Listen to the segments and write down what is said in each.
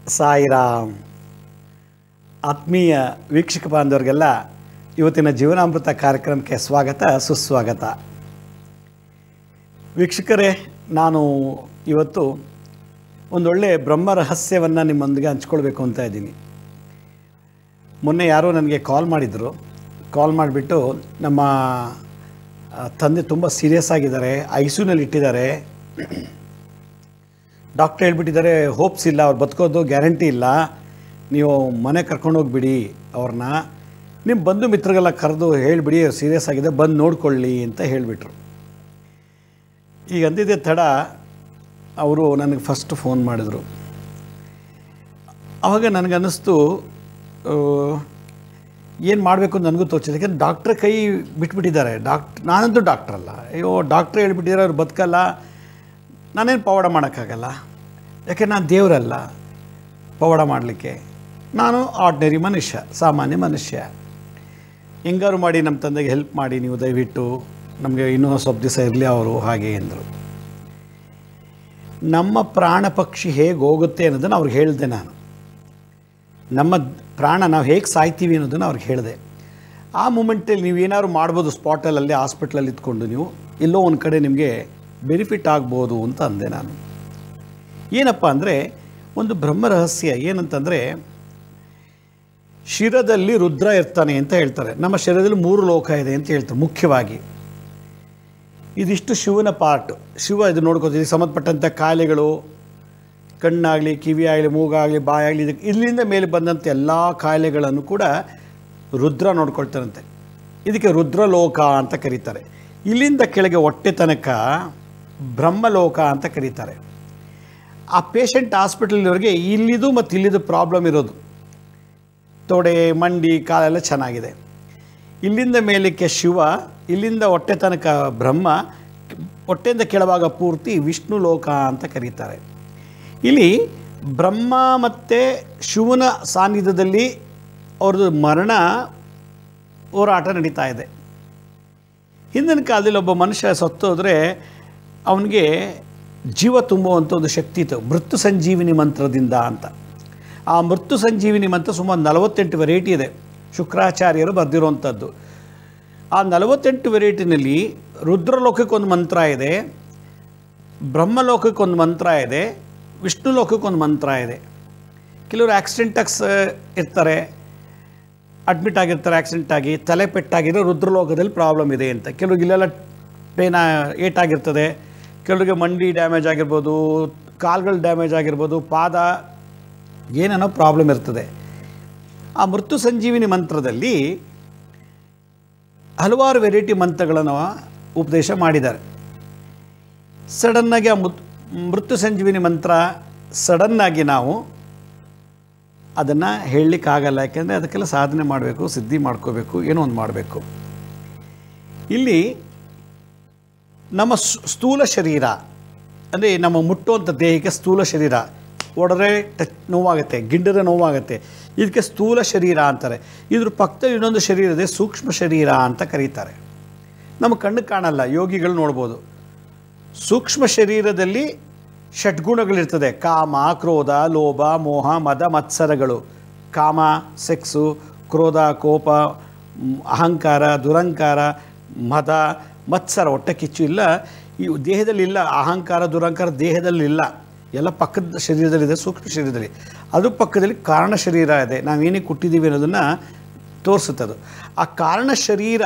ಸಾಯಿರಾಮ್ ಆತ್ಮೀಯ ವೀಕ್ಷಕ ಬಾಂಧವರಿಗೆಲ್ಲ ಇವತ್ತಿನ ಜೀವನಾಮೃತ ಕಾರ್ಯಕ್ರಮಕ್ಕೆ ಸ್ವಾಗತ ಸುಸ್ವಾಗತ ವೀಕ್ಷಕರೇ ನಾನು ಇವತ್ತು ಒಂದೊಳ್ಳೆ ಬ್ರಹ್ಮ ರಹಸ್ಯವನ್ನು ನಿಮ್ಮೊಂದಿಗೆ ಹಂಚ್ಕೊಳ್ಬೇಕು ಅಂತ ಇದ್ದೀನಿ ಮೊನ್ನೆ ಯಾರೋ ನನಗೆ ಕಾಲ್ ಮಾಡಿದರು ಕಾಲ್ ಮಾಡಿಬಿಟ್ಟು ನಮ್ಮ ಆ, ತಂದೆ ತುಂಬ ಸೀರಿಯಸ್ ಆಗಿದ್ದಾರೆ ಐಸಿಯುನಲ್ಲಿ ಇಟ್ಟಿದ್ದಾರೆ ಡಾಕ್ಟ್ರ್ ಹೇಳ್ಬಿಟ್ಟಿದ್ದಾರೆ ಹೋಪ್ಸ್ ಇಲ್ಲ ಅವ್ರು ಬದುಕೋದು ಗ್ಯಾರಂಟಿ ಇಲ್ಲ ನೀವು ಮನೆ ಕರ್ಕೊಂಡು ಹೋಗ್ಬಿಡಿ ಅವ್ರನ್ನ ನಿಮ್ಮ ಬಂಧು ಮಿತ್ರಗೆಲ್ಲ ಕರೆದು ಹೇಳಿಬಿಡಿ ಸೀರಿಯಸ್ ಆಗಿದೆ ಬಂದು ನೋಡ್ಕೊಳ್ಳಿ ಅಂತ ಹೇಳಿಬಿಟ್ರು ಈಗ ಅಂದಿದ್ದೆ ತಡ ಅವರು ನನಗೆ ಫಸ್ಟ್ ಫೋನ್ ಮಾಡಿದರು ಆವಾಗ ನನಗನ್ನಿಸ್ತು ಏನು ಮಾಡಬೇಕು ಅಂತ ನನಗೂ ತೋಚಿದೆ ಯಾಕಂದ್ರೆ ಡಾಕ್ಟ್ರ್ ಕೈ ಬಿಟ್ಬಿಟ್ಟಿದ್ದಾರೆ ಡಾಕ್ಟ್ ನಾನಂತೂ ಡಾಕ್ಟ್ರ್ ಅಲ್ಲ ಅಯ್ಯೋ ಡಾಕ್ಟ್ರ್ ಹೇಳ್ಬಿಟ್ಟಿದ್ದಾರೆ ಅವ್ರು ಬದುಕಲ್ಲ ನಾನೇನು ಪವಾಡ ಮಾಡೋಕ್ಕಾಗಲ್ಲ ಯಾಕೆ ನಾನು ದೇವರಲ್ಲ ಪವಾಡ ಮಾಡಲಿಕ್ಕೆ ನಾನು ಆರ್ಡಿನರಿ ಮನುಷ್ಯ ಸಾಮಾನ್ಯ ಮನುಷ್ಯ ಹೆಂಗಾರು ಮಾಡಿ ನಮ್ಮ ತಂದೆಗೆ ಹೆಲ್ಪ್ ಮಾಡಿ ನೀವು ದಯವಿಟ್ಟು ನಮಗೆ ಇನ್ನೂ ಸ್ವಲ್ಪ ದಿವಸ ಇರಲಿ ಅವರು ಹಾಗೆ ಎಂದರು ನಮ್ಮ ಪ್ರಾಣ ಪಕ್ಷಿ ಹೇಗೆ ಹೋಗುತ್ತೆ ಅನ್ನೋದನ್ನು ಅವ್ರಿಗೆ ಹೇಳಿದೆ ನಾನು ನಮ್ಮ ಪ್ರಾಣ ನಾವು ಹೇಗೆ ಸಾಯ್ತೀವಿ ಅನ್ನೋದನ್ನು ಅವ್ರಿಗೆ ಹೇಳಿದೆ ಆ ಮೂಮೆಂಟಲ್ಲಿ ನೀವು ಏನಾದ್ರು ಮಾಡ್ಬೋದು ಸ್ಪಾಟಲ್ಲಿ ಹಾಸ್ಪಿಟ್ಲಲ್ಲಿ ಇದ್ಕೊಂಡು ನೀವು ಎಲ್ಲೋ ಒಂದು ಕಡೆ ನಿಮಗೆ ಬೆನಿಫಿಟ್ ಆಗ್ಬೋದು ಅಂತ ಅಂದೆ ನಾನು ಏನಪ್ಪ ಅಂದರೆ ಒಂದು ಬ್ರಹ್ಮ ರಹಸ್ಯ ಏನಂತಂದರೆ ಶಿರದಲ್ಲಿ ರುದ್ರ ಇರ್ತಾನೆ ಅಂತ ಹೇಳ್ತಾರೆ ನಮ್ಮ ಶರೀರದಲ್ಲಿ ಮೂರು ಲೋಕ ಇದೆ ಅಂತ ಹೇಳ್ತಾರೆ ಮುಖ್ಯವಾಗಿ ಇದಿಷ್ಟು ಶಿವನ ಪಾರ್ಟ್ ಶಿವ ಇದು ನೋಡ್ಕೋತೀವಿ ಸಂಬಂಧಪಟ್ಟಂಥ ಕಾಯಿಲೆಗಳು ಕಣ್ಣಾಗಲಿ ಕಿವಿ ಆಗಲಿ ಮೂಗಾಗಲಿ ಬಾಯಾಗಲಿ ಇದಕ್ಕೆ ಇಲ್ಲಿಂದ ಮೇಲೆ ಬಂದಂಥ ಎಲ್ಲ ಕಾಯಿಲೆಗಳನ್ನು ಕೂಡ ರುದ್ರ ನೋಡ್ಕೊಳ್ತಾರಂತೆ ಇದಕ್ಕೆ ರುದ್ರಲೋಕ ಅಂತ ಕರೀತಾರೆ ಇಲ್ಲಿಂದ ಕೆಳಗೆ ಹೊಟ್ಟೆ ತನಕ ಬ್ರಹ್ಮಲೋಕ ಅಂತ ಕರೀತಾರೆ ಆ ಪೇಷಂಟ್ ಹಾಸ್ಪಿಟಲ್ವರೆಗೆ ಇಲ್ಲಿದು ಮತ್ತು ಇಲ್ಲಿದು ಪ್ರಾಬ್ಲಮ್ ಇರೋದು ತೊಡೆ ಮಂಡಿ ಕಾಲೆಲ್ಲ ಚೆನ್ನಾಗಿದೆ ಇಲ್ಲಿಂದ ಮೇಲಕ್ಕೆ ಶಿವ ಇಲ್ಲಿಂದ ಹೊಟ್ಟೆ ತನಕ ಬ್ರಹ್ಮ ಹೊಟ್ಟೆಯಿಂದ ಕೆಳಭಾಗ ಪೂರ್ತಿ ವಿಷ್ಣು ಲೋಕ ಅಂತ ಕರೀತಾರೆ ಇಲ್ಲಿ ಬ್ರಹ್ಮ ಮತ್ತು ಶಿವನ ಸಾನ್ನಿಧ್ಯದಲ್ಲಿ ಅವ್ರದ್ದು ಮರಣ ಹೋರಾಟ ನಡೀತಾ ಇದೆ ಹಿಂದಿನ ಕಾಲದಲ್ಲಿ ಒಬ್ಬ ಮನುಷ್ಯ ಸತ್ತೋದ್ರೆ ಅವನಿಗೆ ಜೀವ ತುಂಬುವಂಥ ಒಂದು ಶಕ್ತಿ ಇತ್ತು ಮೃತ್ಯು ಸಂಜೀವಿನಿ ಮಂತ್ರದಿಂದ ಅಂತ ಆ ಮೃತ್ಯು ಸಂಜೀವಿನಿ ಮಂತ್ರ ಸುಮಾರು ನಲವತ್ತೆಂಟು ವೆರೈಟಿ ಇದೆ ಶುಕ್ರಾಚಾರ್ಯರು ಬರೆದಿರುವಂಥದ್ದು ಆ ನಲವತ್ತೆಂಟು ವೆರೈಟಿನಲ್ಲಿ ರುದ್ರಲೋಕಕ್ಕೊಂದು ಮಂತ್ರ ಇದೆ ಬ್ರಹ್ಮಲೋಕಕ್ಕೊಂದು ಮಂತ್ರ ಇದೆ ವಿಷ್ಣು ಲೋಕಕ್ಕೊಂದು ಮಂತ್ರ ಇದೆ ಕೆಲವರು ಆಕ್ಸಿಡೆಂಟಾಗ್ಸ್ ಇರ್ತಾರೆ ಅಡ್ಮಿಟ್ ಆಗಿರ್ತಾರೆ ಆಕ್ಸಿಡೆಂಟ್ ಆಗಿ ತಲೆ ಪೆಟ್ಟಾಗಿರೋ ರುದ್ರಲೋಕದಲ್ಲಿ ಪ್ರಾಬ್ಲಮ್ ಇದೆ ಅಂತ ಕೆಲವ್ರಿಗೆ ಇಲ್ಲೆಲ್ಲ ಪೇನ ಏಟಾಗಿರ್ತದೆ ಕೆಲವರಿಗೆ ಮಂಡಿ ಡ್ಯಾಮೇಜ್ ಆಗಿರ್ಬೋದು ಕಾಲ್ಗಳು ಡ್ಯಾಮೇಜ್ ಆಗಿರ್ಬೋದು ಪಾದ ಏನೇನೋ ಪ್ರಾಬ್ಲಮ್ ಇರ್ತದೆ ಆ ಮೃತ್ಯು ಸಂಜೀವಿನಿ ಮಂತ್ರದಲ್ಲಿ ಹಲವಾರು ವೆರೈಟಿ ಮಂತ್ರಗಳನ್ನು ಉಪದೇಶ ಮಾಡಿದ್ದಾರೆ ಸಡನ್ನಾಗಿ ಆ ಮುತ್ ಮೃತ್ಯು ಸಂಜೀವಿನಿ ಮಂತ್ರ ಸಡನ್ನಾಗಿ ನಾವು ಅದನ್ನು ಹೇಳಲಿಕ್ಕಾಗಲ್ಲ ಯಾಕೆಂದರೆ ಅದಕ್ಕೆಲ್ಲ ಸಾಧನೆ ಮಾಡಬೇಕು ಸಿದ್ಧಿ ಮಾಡ್ಕೋಬೇಕು ಏನೋ ಒಂದು ಮಾಡಬೇಕು ಇಲ್ಲಿ ನಮ್ಮ ಸ್- ಸ್ಥೂಲ ಶರೀರ ಅಂದರೆ ನಮ್ಮ ಮುಟ್ಟುವಂಥ ದೇಹಕ್ಕೆ ಸ್ಥೂಲ ಶರೀರ ಒಡೆದ್ರೆ ಟಚ್ ನೋವಾಗುತ್ತೆ ಗಿಂಡರೆ ನೋವಾಗುತ್ತೆ ಇದಕ್ಕೆ ಸ್ಥೂಲ ಶರೀರ ಅಂತಾರೆ ಇದ್ರ ಪಕ್ಕದಲ್ಲಿ ಇನ್ನೊಂದು ಶರೀರ ಇದೆ ಸೂಕ್ಷ್ಮ ಶರೀರ ಅಂತ ಕರೀತಾರೆ ನಮ್ಮ ಕಣ್ಣು ಕಾಣಲ್ಲ ಯೋಗಿಗಳು ನೋಡ್ಬೋದು ಸೂಕ್ಷ್ಮ ಶರೀರದಲ್ಲಿ ಷಡ್ಗುಣಗಳಿರ್ತದೆ ಕಾಮ ಕ್ರೋಧ ಲೋಭ ಮೋಹ ಮದ ಮತ್ಸರಗಳು ಕಾಮ ಸೆಕ್ಸು ಕ್ರೋಧ ಕೋಪ ಮ್, ಅಹಂಕಾರ ದುರಂಕಾರ ಮದ ಮತ್ಸರ ಹೊಟ್ಟೆ ಕಿಚ್ಚು ಇಲ್ಲ ಈ ದೇಹದಲ್ಲಿ ಇಲ್ಲ ಅಹಂಕಾರ ದುರಂಕಾರ ದೇಹದಲ್ಲಿ ಇಲ್ಲ ಎಲ್ಲ ಪಕ್ಕದ ಶರೀರದಲ್ಲಿದೆ ಸೂಕ್ಷ್ಮ ಶರೀರದಲ್ಲಿ ಅದು ಪಕ್ಕದಲ್ಲಿ ಕಾರಣ ಶರೀರ ಇದೆ ನಾವೇನಕ್ಕೆ ಹುಟ್ಟಿದ್ದೀವಿ ಅನ್ನೋದನ್ನು ತೋರಿಸುತ್ತದು ಆ ಕಾರಣ ಶರೀರ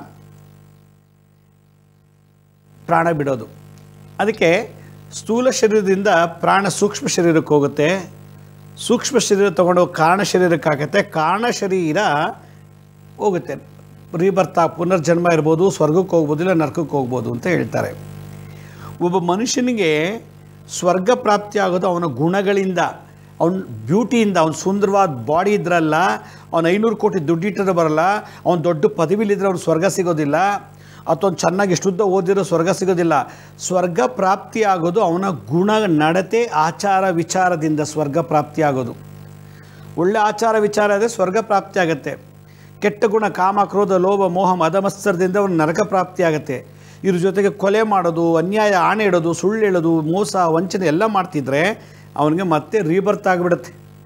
ಪ್ರಾಣ ಬಿಡೋದು ಅದಕ್ಕೆ ಸ್ಥೂಲ ಶರೀರದಿಂದ ಪ್ರಾಣ ಸೂಕ್ಷ್ಮ ಶರೀರಕ್ಕೆ ಹೋಗುತ್ತೆ ಸೂಕ್ಷ್ಮ ಶರೀರ ತೊಗೊಂಡು ಕಾರಣ ಶರೀರಕ್ಕೆ ಆಗುತ್ತೆ ಕಾರಣ ಶರೀರ ಹೋಗುತ್ತೆ ರೀಬರ್ತ ಪುನರ್ಜನ್ಮ ಇರ್ಬೋದು ಸ್ವರ್ಗಕ್ಕೆ ಹೋಗ್ಬೋದು ಇಲ್ಲ ನರ್ಕಕ್ಕೆ ಹೋಗ್ಬೋದು ಅಂತ ಹೇಳ್ತಾರೆ ಒಬ್ಬ ಮನುಷ್ಯನಿಗೆ ಸ್ವರ್ಗ ಪ್ರಾಪ್ತಿ ಆಗೋದು ಅವನ ಗುಣಗಳಿಂದ ಅವನ ಬ್ಯೂಟಿಯಿಂದ ಅವ್ನ ಸುಂದರವಾದ ಬಾಡಿ ಇದ್ರಲ್ಲ ಅವ್ನು ಐನೂರು ಕೋಟಿ ದುಡ್ಡಿಟ್ಟರೆ ಬರಲ್ಲ ಅವ್ನು ದೊಡ್ಡ ಪದವಿಲಿದ್ರೆ ಅವ್ನು ಸ್ವರ್ಗ ಸಿಗೋದಿಲ್ಲ ಅಥವಾ ಅವ್ನು ಚೆನ್ನಾಗಿ ಶುದ್ಧ ಓದಿರೋ ಸ್ವರ್ಗ ಸಿಗೋದಿಲ್ಲ ಸ್ವರ್ಗ ಪ್ರಾಪ್ತಿ ಆಗೋದು ಅವನ ಗುಣ ನಡತೆ ಆಚಾರ ವಿಚಾರದಿಂದ ಸ್ವರ್ಗ ಪ್ರಾಪ್ತಿ ಆಗೋದು ಒಳ್ಳೆ ಆಚಾರ ವಿಚಾರ ಇದೆ ಸ್ವರ್ಗ ಪ್ರಾಪ್ತಿ ಆಗುತ್ತೆ ಕೆಟ್ಟ ಗುಣ ಕಾಮ ಕ್ರೋಧ ಲೋಭ ಮೋಹ ಮದಮತ್ಸರದಿಂದ ಅವನು ನರಕ ಪ್ರಾಪ್ತಿ ಆಗುತ್ತೆ ಇದ್ರ ಜೊತೆಗೆ ಕೊಲೆ ಮಾಡೋದು ಅನ್ಯಾಯ ಆಣೆ ಇಡೋದು ಸುಳ್ಳು ಹೇಳೋದು ಮೋಸ ವಂಚನೆ ಎಲ್ಲ ಮಾಡ್ತಿದ್ರೆ ಅವನಿಗೆ ಮತ್ತೆ ರೀಬರ್ತ್ ಆಗಿಬಿಡುತ್ತೆ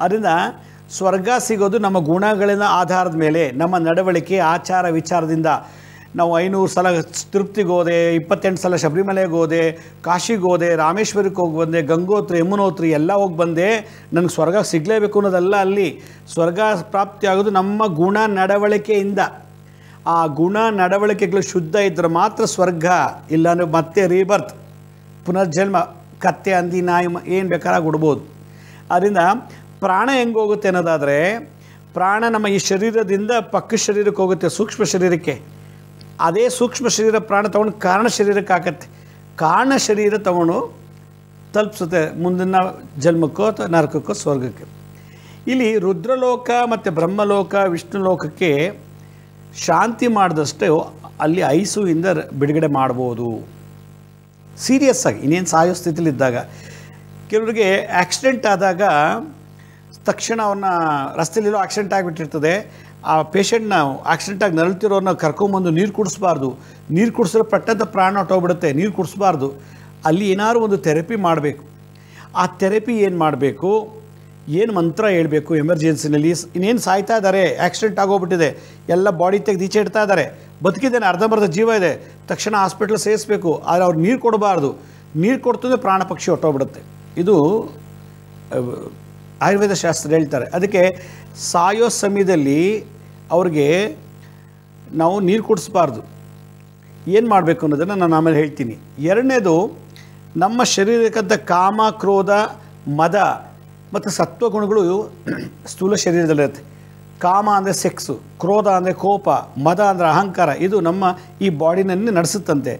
ಅದರಿಂದ ಸ್ವರ್ಗ ಸಿಗೋದು ನಮ್ಮ ಗುಣಗಳಿನ ಆಧಾರದ ಮೇಲೆ ನಮ್ಮ ನಡವಳಿಕೆ ಆಚಾರ ವಿಚಾರದಿಂದ ನಾವು ಐನೂರು ಸಲ ತಿರುಪ್ತಿಗೆ ಹೋದೆ ಇಪ್ಪತ್ತೆಂಟು ಸಲ ಶಬರಿಮಲೆಗೆ ಹೋದೆ ಕಾಶಿಗೆ ಹೋದೆ ರಾಮೇಶ್ವರಕ್ಕೆ ಹೋಗಿ ಬಂದೆ ಗಂಗೋತ್ರಿ ಯಮುನೋತ್ರಿ ಎಲ್ಲ ಹೋಗಿ ಬಂದೆ ನನಗೆ ಸ್ವರ್ಗ ಸಿಗಲೇಬೇಕು ಅನ್ನೋದಲ್ಲ ಅಲ್ಲಿ ಸ್ವರ್ಗ ಪ್ರಾಪ್ತಿಯಾಗೋದು ನಮ್ಮ ಗುಣ ನಡವಳಿಕೆಯಿಂದ ಆ ಗುಣ ನಡವಳಿಕೆಗಳು ಶುದ್ಧ ಇದ್ದರೆ ಮಾತ್ರ ಸ್ವರ್ಗ ಇಲ್ಲಾಂದರೆ ಮತ್ತೆ ರೀಬರ್ತ್ ಪುನರ್ಜನ್ಮ ಕತ್ತೆ ಹಂದಿ ನಾಯಿ ಏನು ಬೇಕಾರಾಗಿ ಉಡ್ಬೋದು ಅದರಿಂದ ಪ್ರಾಣ ಹೆಂಗೆ ಹೋಗುತ್ತೆ ಅನ್ನೋದಾದರೆ ಪ್ರಾಣ ನಮ್ಮ ಈ ಶರೀರದಿಂದ ಪಕ್ಕ ಶರೀರಕ್ಕೆ ಹೋಗುತ್ತೆ ಸೂಕ್ಷ್ಮ ಶರೀರಕ್ಕೆ ಅದೇ ಸೂಕ್ಷ್ಮ ಶರೀರ ಪ್ರಾಣ ತೊಗೊಂಡು ಕಾರಣ ಶರೀರಕ್ಕೆ ಹಾಕತ್ತೆ ಕಾರಣ ಶರೀರ ತಗೊಂಡು ತಲುಪಿಸುತ್ತೆ ಮುಂದಿನ ಜನ್ಮಕ್ಕೋ ಅಥವಾ ನರಕಕ್ಕೋ ಸ್ವರ್ಗಕ್ಕೆ ಇಲ್ಲಿ ರುದ್ರಲೋಕ ಮತ್ತು ಬ್ರಹ್ಮಲೋಕ ವಿಷ್ಣು ಲೋಕಕ್ಕೆ ಶಾಂತಿ ಮಾಡಿದಷ್ಟು ಅಲ್ಲಿ ಐಸುವಿಂದ ರ- ಬಿಡುಗಡೆ ಮಾಡ್ಬೋದು ಸೀರಿಯಸ್ ಆಗಿ ಇನ್ನೇನು ಸಾಯೋ ಸ್ಥಿತಿಲಿದ್ದಾಗ ಕೆಲವರಿಗೆ ಆಕ್ಸಿಡೆಂಟ್ ಆದಾಗ ತಕ್ಷಣ ಅವನ್ನ ರಸ್ತೆಯಲ್ಲಿರೋ ಆಕ್ಸಿಡೆಂಟ್ ಆಗಿಬಿಟ್ಟಿರ್ತದೆ ಆ ಪೇಷಂಟ್ನ ಆಕ್ಸಿಡೆಂಟಾಗಿ ನರಳ್ತಿರೋನ್ನ ಕರ್ಕೊಂಬಂದು ನೀರು ಕುಡಿಸ್ಬಾರ್ದು ನೀರು ಕುಡಿಸಿದ್ರೆ ಪಟ್ಟಂತ ಪ್ರಾಣ ಹೊಟ್ಟೋಗ್ಬಿಡುತ್ತೆ ನೀರು ಕುಡಿಸ್ಬಾರ್ದು ಅಲ್ಲಿ ಏನಾದ್ರು ಒಂದು ಥೆರಪಿ ಮಾಡಬೇಕು ಆ ಥೆರಪಿ ಏನು ಮಾಡಬೇಕು ಏನು ಮಂತ್ರ ಹೇಳಬೇಕು ಎಮರ್ಜೆನ್ಸಿನಲ್ಲಿ ಇನ್ನೇನು ಸಾಯ್ತಾ ಇದ್ದಾರೆ ಆಕ್ಸಿಡೆಂಟ್ ಆಗೋಗ್ಬಿಟ್ಟಿದೆ ಎಲ್ಲ ಬಾಡಿ ತೆಗೆದು ಈಚೆ ಇಡ್ತಾ ಇದ್ದಾರೆ ಬದುಕಿದ್ದೇನೆ ಅರ್ಧಂಬರ್ಧ ಜೀವ ಇದೆ ತಕ್ಷಣ ಹಾಸ್ಪಿಟ್ಲ್ ಸೇರಿಸ್ಬೇಕು ಆದರೆ ಅವ್ರು ನೀರು ಕೊಡಬಾರ್ದು ನೀರು ಕೊಡ್ತಂದ್ರೆ ಪ್ರಾಣ ಪಕ್ಷಿ ಹೊಟ್ಟೋಗ್ಬಿಡುತ್ತೆ ಇದು ಅಹ್, ಆಯುರ್ವೇದ ಶಾಸ್ತ್ರ ಹೇಳ್ತಾರೆ ಅದಕ್ಕೆ ಸಾಯೋ ಸಮಯದಲ್ಲಿ ಅವ್ರಿಗೆ ನಾವು ನೀರು ಕುಡಿಸ್ಬಾರ್ದು ಏನು ಮಾಡಬೇಕು ಅನ್ನೋದನ್ನು ನಾನು ಆಮೇಲೆ ಹೇಳ್ತೀನಿ ಎರಡನೇದು ನಮ್ಮ ಶರೀರಕ್ಕಂಥ ಕಾಮ ಕ್ರೋಧ ಮದ ಮತ್ತು ಸತ್ವಗುಣಗಳು ಸ್ಥೂಲ ಶರೀರದಲ್ಲಿರುತ್ತೆ ಕಾಮ ಅಂದರೆ ಸೆಕ್ಸು ಕ್ರೋಧ ಅಂದರೆ ಕೋಪ ಮದ ಅಂದರೆ ಅಹಂಕಾರ ಇದು ನಮ್ಮ ಈ ಬಾಡಿನಲ್ಲಿ ನಡೆಸುತ್ತಂತೆ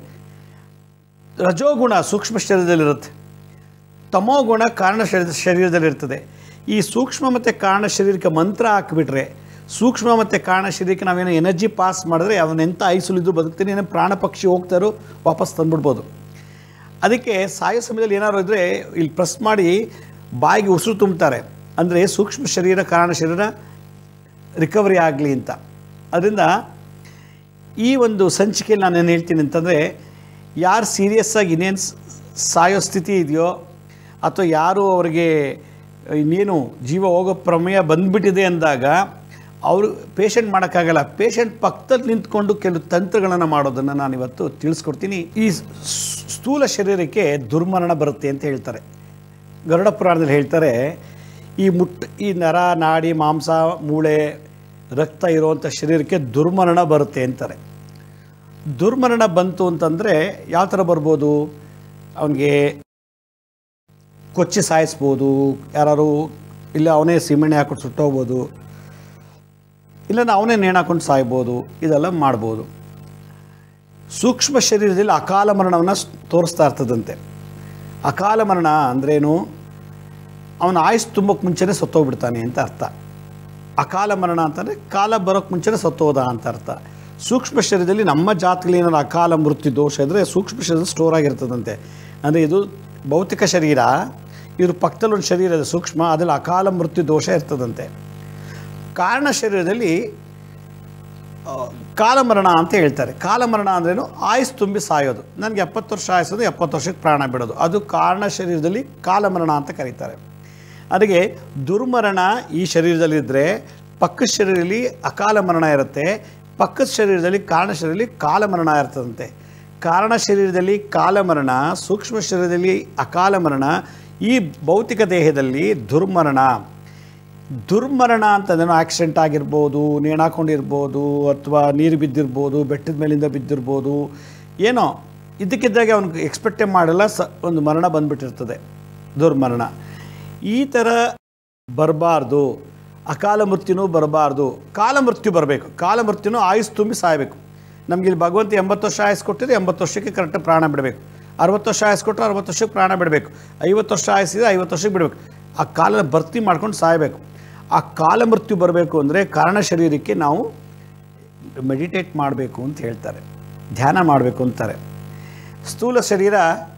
ರಜೋಗುಣ ಸೂಕ್ಷ್ಮ ಶರೀರದಲ್ಲಿರುತ್ತೆ ತಮೋಗುಣ ಕಾರಣ ಶರೀರ ಶರೀರದಲ್ಲಿರ್ತದೆ ಈ ಸೂಕ್ಷ್ಮ ಮತ್ತು ಕಾರಣ ಶರೀರಕ್ಕೆ ಮಂತ್ರ ಹಾಕಿಬಿಟ್ರೆ ಸೂಕ್ಷ್ಮ ಮತ್ತು ಕಾರಣ ಶರೀರಕ್ಕೆ ನಾವೇನೋ ಎನರ್ಜಿ ಪಾಸ್ ಮಾಡಿದ್ರೆ ಅವನೆಂಥ ಐಸುಲಿದ್ದು ಬದುಕ್ತೀನಿ ಏನೋ ಪ್ರಾಣ ಪಕ್ಷಿ ಹೋಗ್ತಾರೋ ವಾಪಸ್ ತಂದ್ಬಿಡ್ಬೋದು ಅದಕ್ಕೆ ಸಾಯೋ ಸಮಯದಲ್ಲಿ ಏನಾದ್ರು ಇದ್ದರೆ ಇಲ್ಲಿ ಪ್ರೆಸ್ ಮಾಡಿ ಬಾಯಿಗೆ ಉಸಿರು ತುಂಬ್ತಾರೆ ಅಂದರೆ ಸೂಕ್ಷ್ಮ ಶರೀರ ಕಾರಣ ಶರೀರ ರಿಕವರಿ ಆಗಲಿ ಅಂತ ಅದರಿಂದ ಈ ಒಂದು ಸಂಚಿಕೆಯಲ್ಲಿ ನಾನು ಏನು ಹೇಳ್ತೀನಿ ಅಂತಂದರೆ ಯಾರು ಸೀರಿಯಸ್ಸಾಗಿ ಇನ್ನೇನು ಸ್- ಸಾಯೋ ಸ್ಥಿತಿ ಇದೆಯೋ ಅಥವಾ ಯಾರು ಅವರಿಗೆ ಇನ್ನೇನು ಜೀವ ಹೋಗೋ ಪ್ರಮೇಯ ಬಂದ್ಬಿಟ್ಟಿದೆ ಅಂದಾಗ ಅವರು ಪೇಷಂಟ್ ಮಾಡೋಕ್ಕಾಗಲ್ಲ ಪೇಷಂಟ್ ಪಕ್ಕದಲ್ಲಿ ನಿಂತ್ಕೊಂಡು ಕೆಲವು ತಂತ್ರಗಳನ್ನು ಮಾಡೋದನ್ನು ನಾನು ಇವತ್ತು ತಿಳಿಸ್ಕೊಡ್ತೀನಿ ಈ ಸ್- ಸ್ಥೂಲ ಶರೀರಕ್ಕೆ ದುರ್ಮರಣ ಬರುತ್ತೆ ಅಂತ ಹೇಳ್ತಾರೆ ಗರುಡ ಪುರಾಣದಲ್ಲಿ ಹೇಳ್ತಾರೆ ಈ ಮುಟ್ ಈ ನರ ನಾಡಿ ಮಾಂಸ ಮೂಳೆ ರಕ್ತ ಇರುವಂಥ ಶರೀರಕ್ಕೆ ದುರ್ಮರಣ ಬರುತ್ತೆ ಅಂತಾರೆ ದುರ್ಮರಣ ಬಂತು ಅಂತಂದರೆ ಯಾವ ಥರ ಬರ್ಬೋದು ಅವನಿಗೆ ಕೊಚ್ಚಿ ಸಾಯಿಸ್ಬೋದು ಯಾರು ಇಲ್ಲ ಅವನೇ ಸಿಮೆಣ್ಣೆ ಹಾಕೊಂಡು ಸುಟ್ಟೋಗ್ಬೋದು ಇಲ್ಲ ಅವನೇ ನೇಣು ಹಾಕೊಂಡು ಸಾಯ್ಬೋದು ಇದೆಲ್ಲ ಮಾಡ್ಬೋದು ಸೂಕ್ಷ್ಮ ಶರೀರದಲ್ಲಿ ಅಕಾಲ ಮರಣವನ್ನು ಸ್- ತೋರಿಸ್ತಾ ಇರ್ತದಂತೆ ಅಕಾಲ ಮರಣ ಅಂದ್ರೇನು ಅವನ ಆಯುಸ್ ತುಂಬಕ್ಕೆ ಮುಂಚೆನೇ ಸತ್ತೋಗ್ಬಿಡ್ತಾನೆ ಅಂತ ಅರ್ಥ ಅಕಾಲ ಮರಣ ಅಂತಂದರೆ ಕಾಲ ಬರೋಕ್ಕೆ ಮುಂಚೆನೇ ಸತ್ತೋದ ಅಂತ ಅರ್ಥ ಸೂಕ್ಷ್ಮ ಶರೀರದಲ್ಲಿ ನಮ್ಮ ಜಾತಿಯಲ್ಲಿ ಏನಾದ್ರು ಅಕಾಲ ಮೃತ್ಯು ದೋಷ ಇದ್ದರೆ ಸೂಕ್ಷ್ಮ ಶರೀರ ಸ್ಟೋರ್ ಆಗಿರ್ತದಂತೆ ಅಂದರೆ ಇದು ಭೌತಿಕ ಶರೀರ ಇದ್ರ ಪಕ್ಕದಲ್ಲಿ ಒಂದು ಶರೀರ ಇದೆ ಸೂಕ್ಷ್ಮ ಅದ್ರಲ್ಲಿ ಅಕಾಲ ಮೃತ್ಯು ದೋಷ ಇರ್ತದಂತೆ ಕಾರಣ ಶರೀರದಲ್ಲಿ ಆ, ಕಾಲಮರಣ ಅಂತ ಹೇಳ್ತಾರೆ ಕಾಲಮರಣ ಅಂದ್ರೇನು ಆಯುಸ್ ತುಂಬಿ ಸಾಯೋದು ನನಗೆ ಎಪ್ಪತ್ತು ವರ್ಷ ಆಯಸ್ಸೋದು ಎಪ್ಪತ್ತು ವರ್ಷಕ್ಕೆ ಪ್ರಾಣ ಬಿಡೋದು ಅದು ಕಾರಣ ಶರೀರದಲ್ಲಿ ಕಾಲಮರಣ ಅಂತ ಕರೀತಾರೆ ಅದಕ್ಕೆ ದುರ್ಮರಣ ಈ ಶರೀರದಲ್ಲಿದ್ದರೆ ಪಕ್ಕದ ಶರೀರದಲ್ಲಿ ಅಕಾಲ ಮರಣ ಇರುತ್ತೆ ಪಕ್ಕದ ಶರೀರದಲ್ಲಿ ಕಾರಣ ಶರೀರದಲ್ಲಿ ಕಾಲಮರಣ ಇರ್ತದಂತೆ ಕಾರಣ ಶರೀರದಲ್ಲಿ ಕಾಲಮರಣ ಸೂಕ್ಷ್ಮ ಶರೀರದಲ್ಲಿ ಅಕಾಲ ಮರಣ ಈ ಭೌತಿಕ ದೇಹದಲ್ಲಿ ದುರ್ಮರಣ ದುರ್ಮರಣ ಅಂತಂದೇನೋ ಆಕ್ಸಿಡೆಂಟ್ ಆಗಿರ್ಬೋದು ನೇಣಾಕೊಂಡಿರ್ಬೋದು ಅಥವಾ ನೀರು ಬಿದ್ದಿರ್ಬೋದು ಬೆಟ್ಟದ ಮೇಲಿಂದ ಬಿದ್ದಿರ್ಬೋದು ಏನೋ ಇದಕ್ಕಿದ್ದಾಗೆ ಅವನಿಗೆ ಎಕ್ಸ್ಪೆಕ್ಟೇ ಮಾಡಲ್ಲ ಸ ಒಂದು ಮರಣ ಬಂದ್ಬಿಟ್ಟಿರ್ತದೆ ದುರ್ಮರಣ ಈ ಥರ ಬರಬಾರ್ದು ಅಕಾಲ ಮೃತ್ಯುನೂ ಬರಬಾರ್ದು ಕಾಲ ಮೃತ್ಯು ಬರಬೇಕು ಕಾಲ ಮೃತ್ಯುನೂ ಆಯುಸ್ ತುಂಬಿ ಸಾಯಬೇಕು ನಮ್ಗೆ ಇಲ್ಲಿ ಭಗವಂತ ಎಂಬತ್ತು ವರ್ಷ ಆಯಸ್ಸು ಕೊಟ್ಟಿದ್ರೆ ಎಂಬತ್ತು ವರ್ಷಕ್ಕೆ ಕರೆಕ್ಟಾಗಿ ಪ್ರಾಣ ಬಿಡಬೇಕು ಅರವತ್ತು ವರ್ಷ ಆಯಸ್ಸು ಕೊಟ್ಟರೆ ಅರವತ್ತು ವರ್ಷಕ್ಕೆ ಪ್ರಾಣ ಬಿಡಬೇಕು ಐವತ್ತು ವರ್ಷ ಆಯಸ್ಸಿದ್ರೆ ಐವತ್ತು ವರ್ಷಕ್ಕೆ ಬಿಡಬೇಕು ಆ ಕಾಲ ಭರ್ತಿ ಮಾಡ್ಕೊಂಡು ಸಾಯಬೇಕು ಆ ಕಾಲ ಮೃತ್ಯು ಬರಬೇಕು ಅಂದರೆ ಕಾರಣ ಶರೀರಕ್ಕೆ ನಾವು ಮೆಡಿಟೇಟ್ ಮಾಡಬೇಕು ಅಂತ ಹೇಳ್ತಾರೆ ಧ್ಯಾನ ಮಾಡಬೇಕು ಅಂತಾರೆ ಸ್ಥೂಲ ಶರೀರ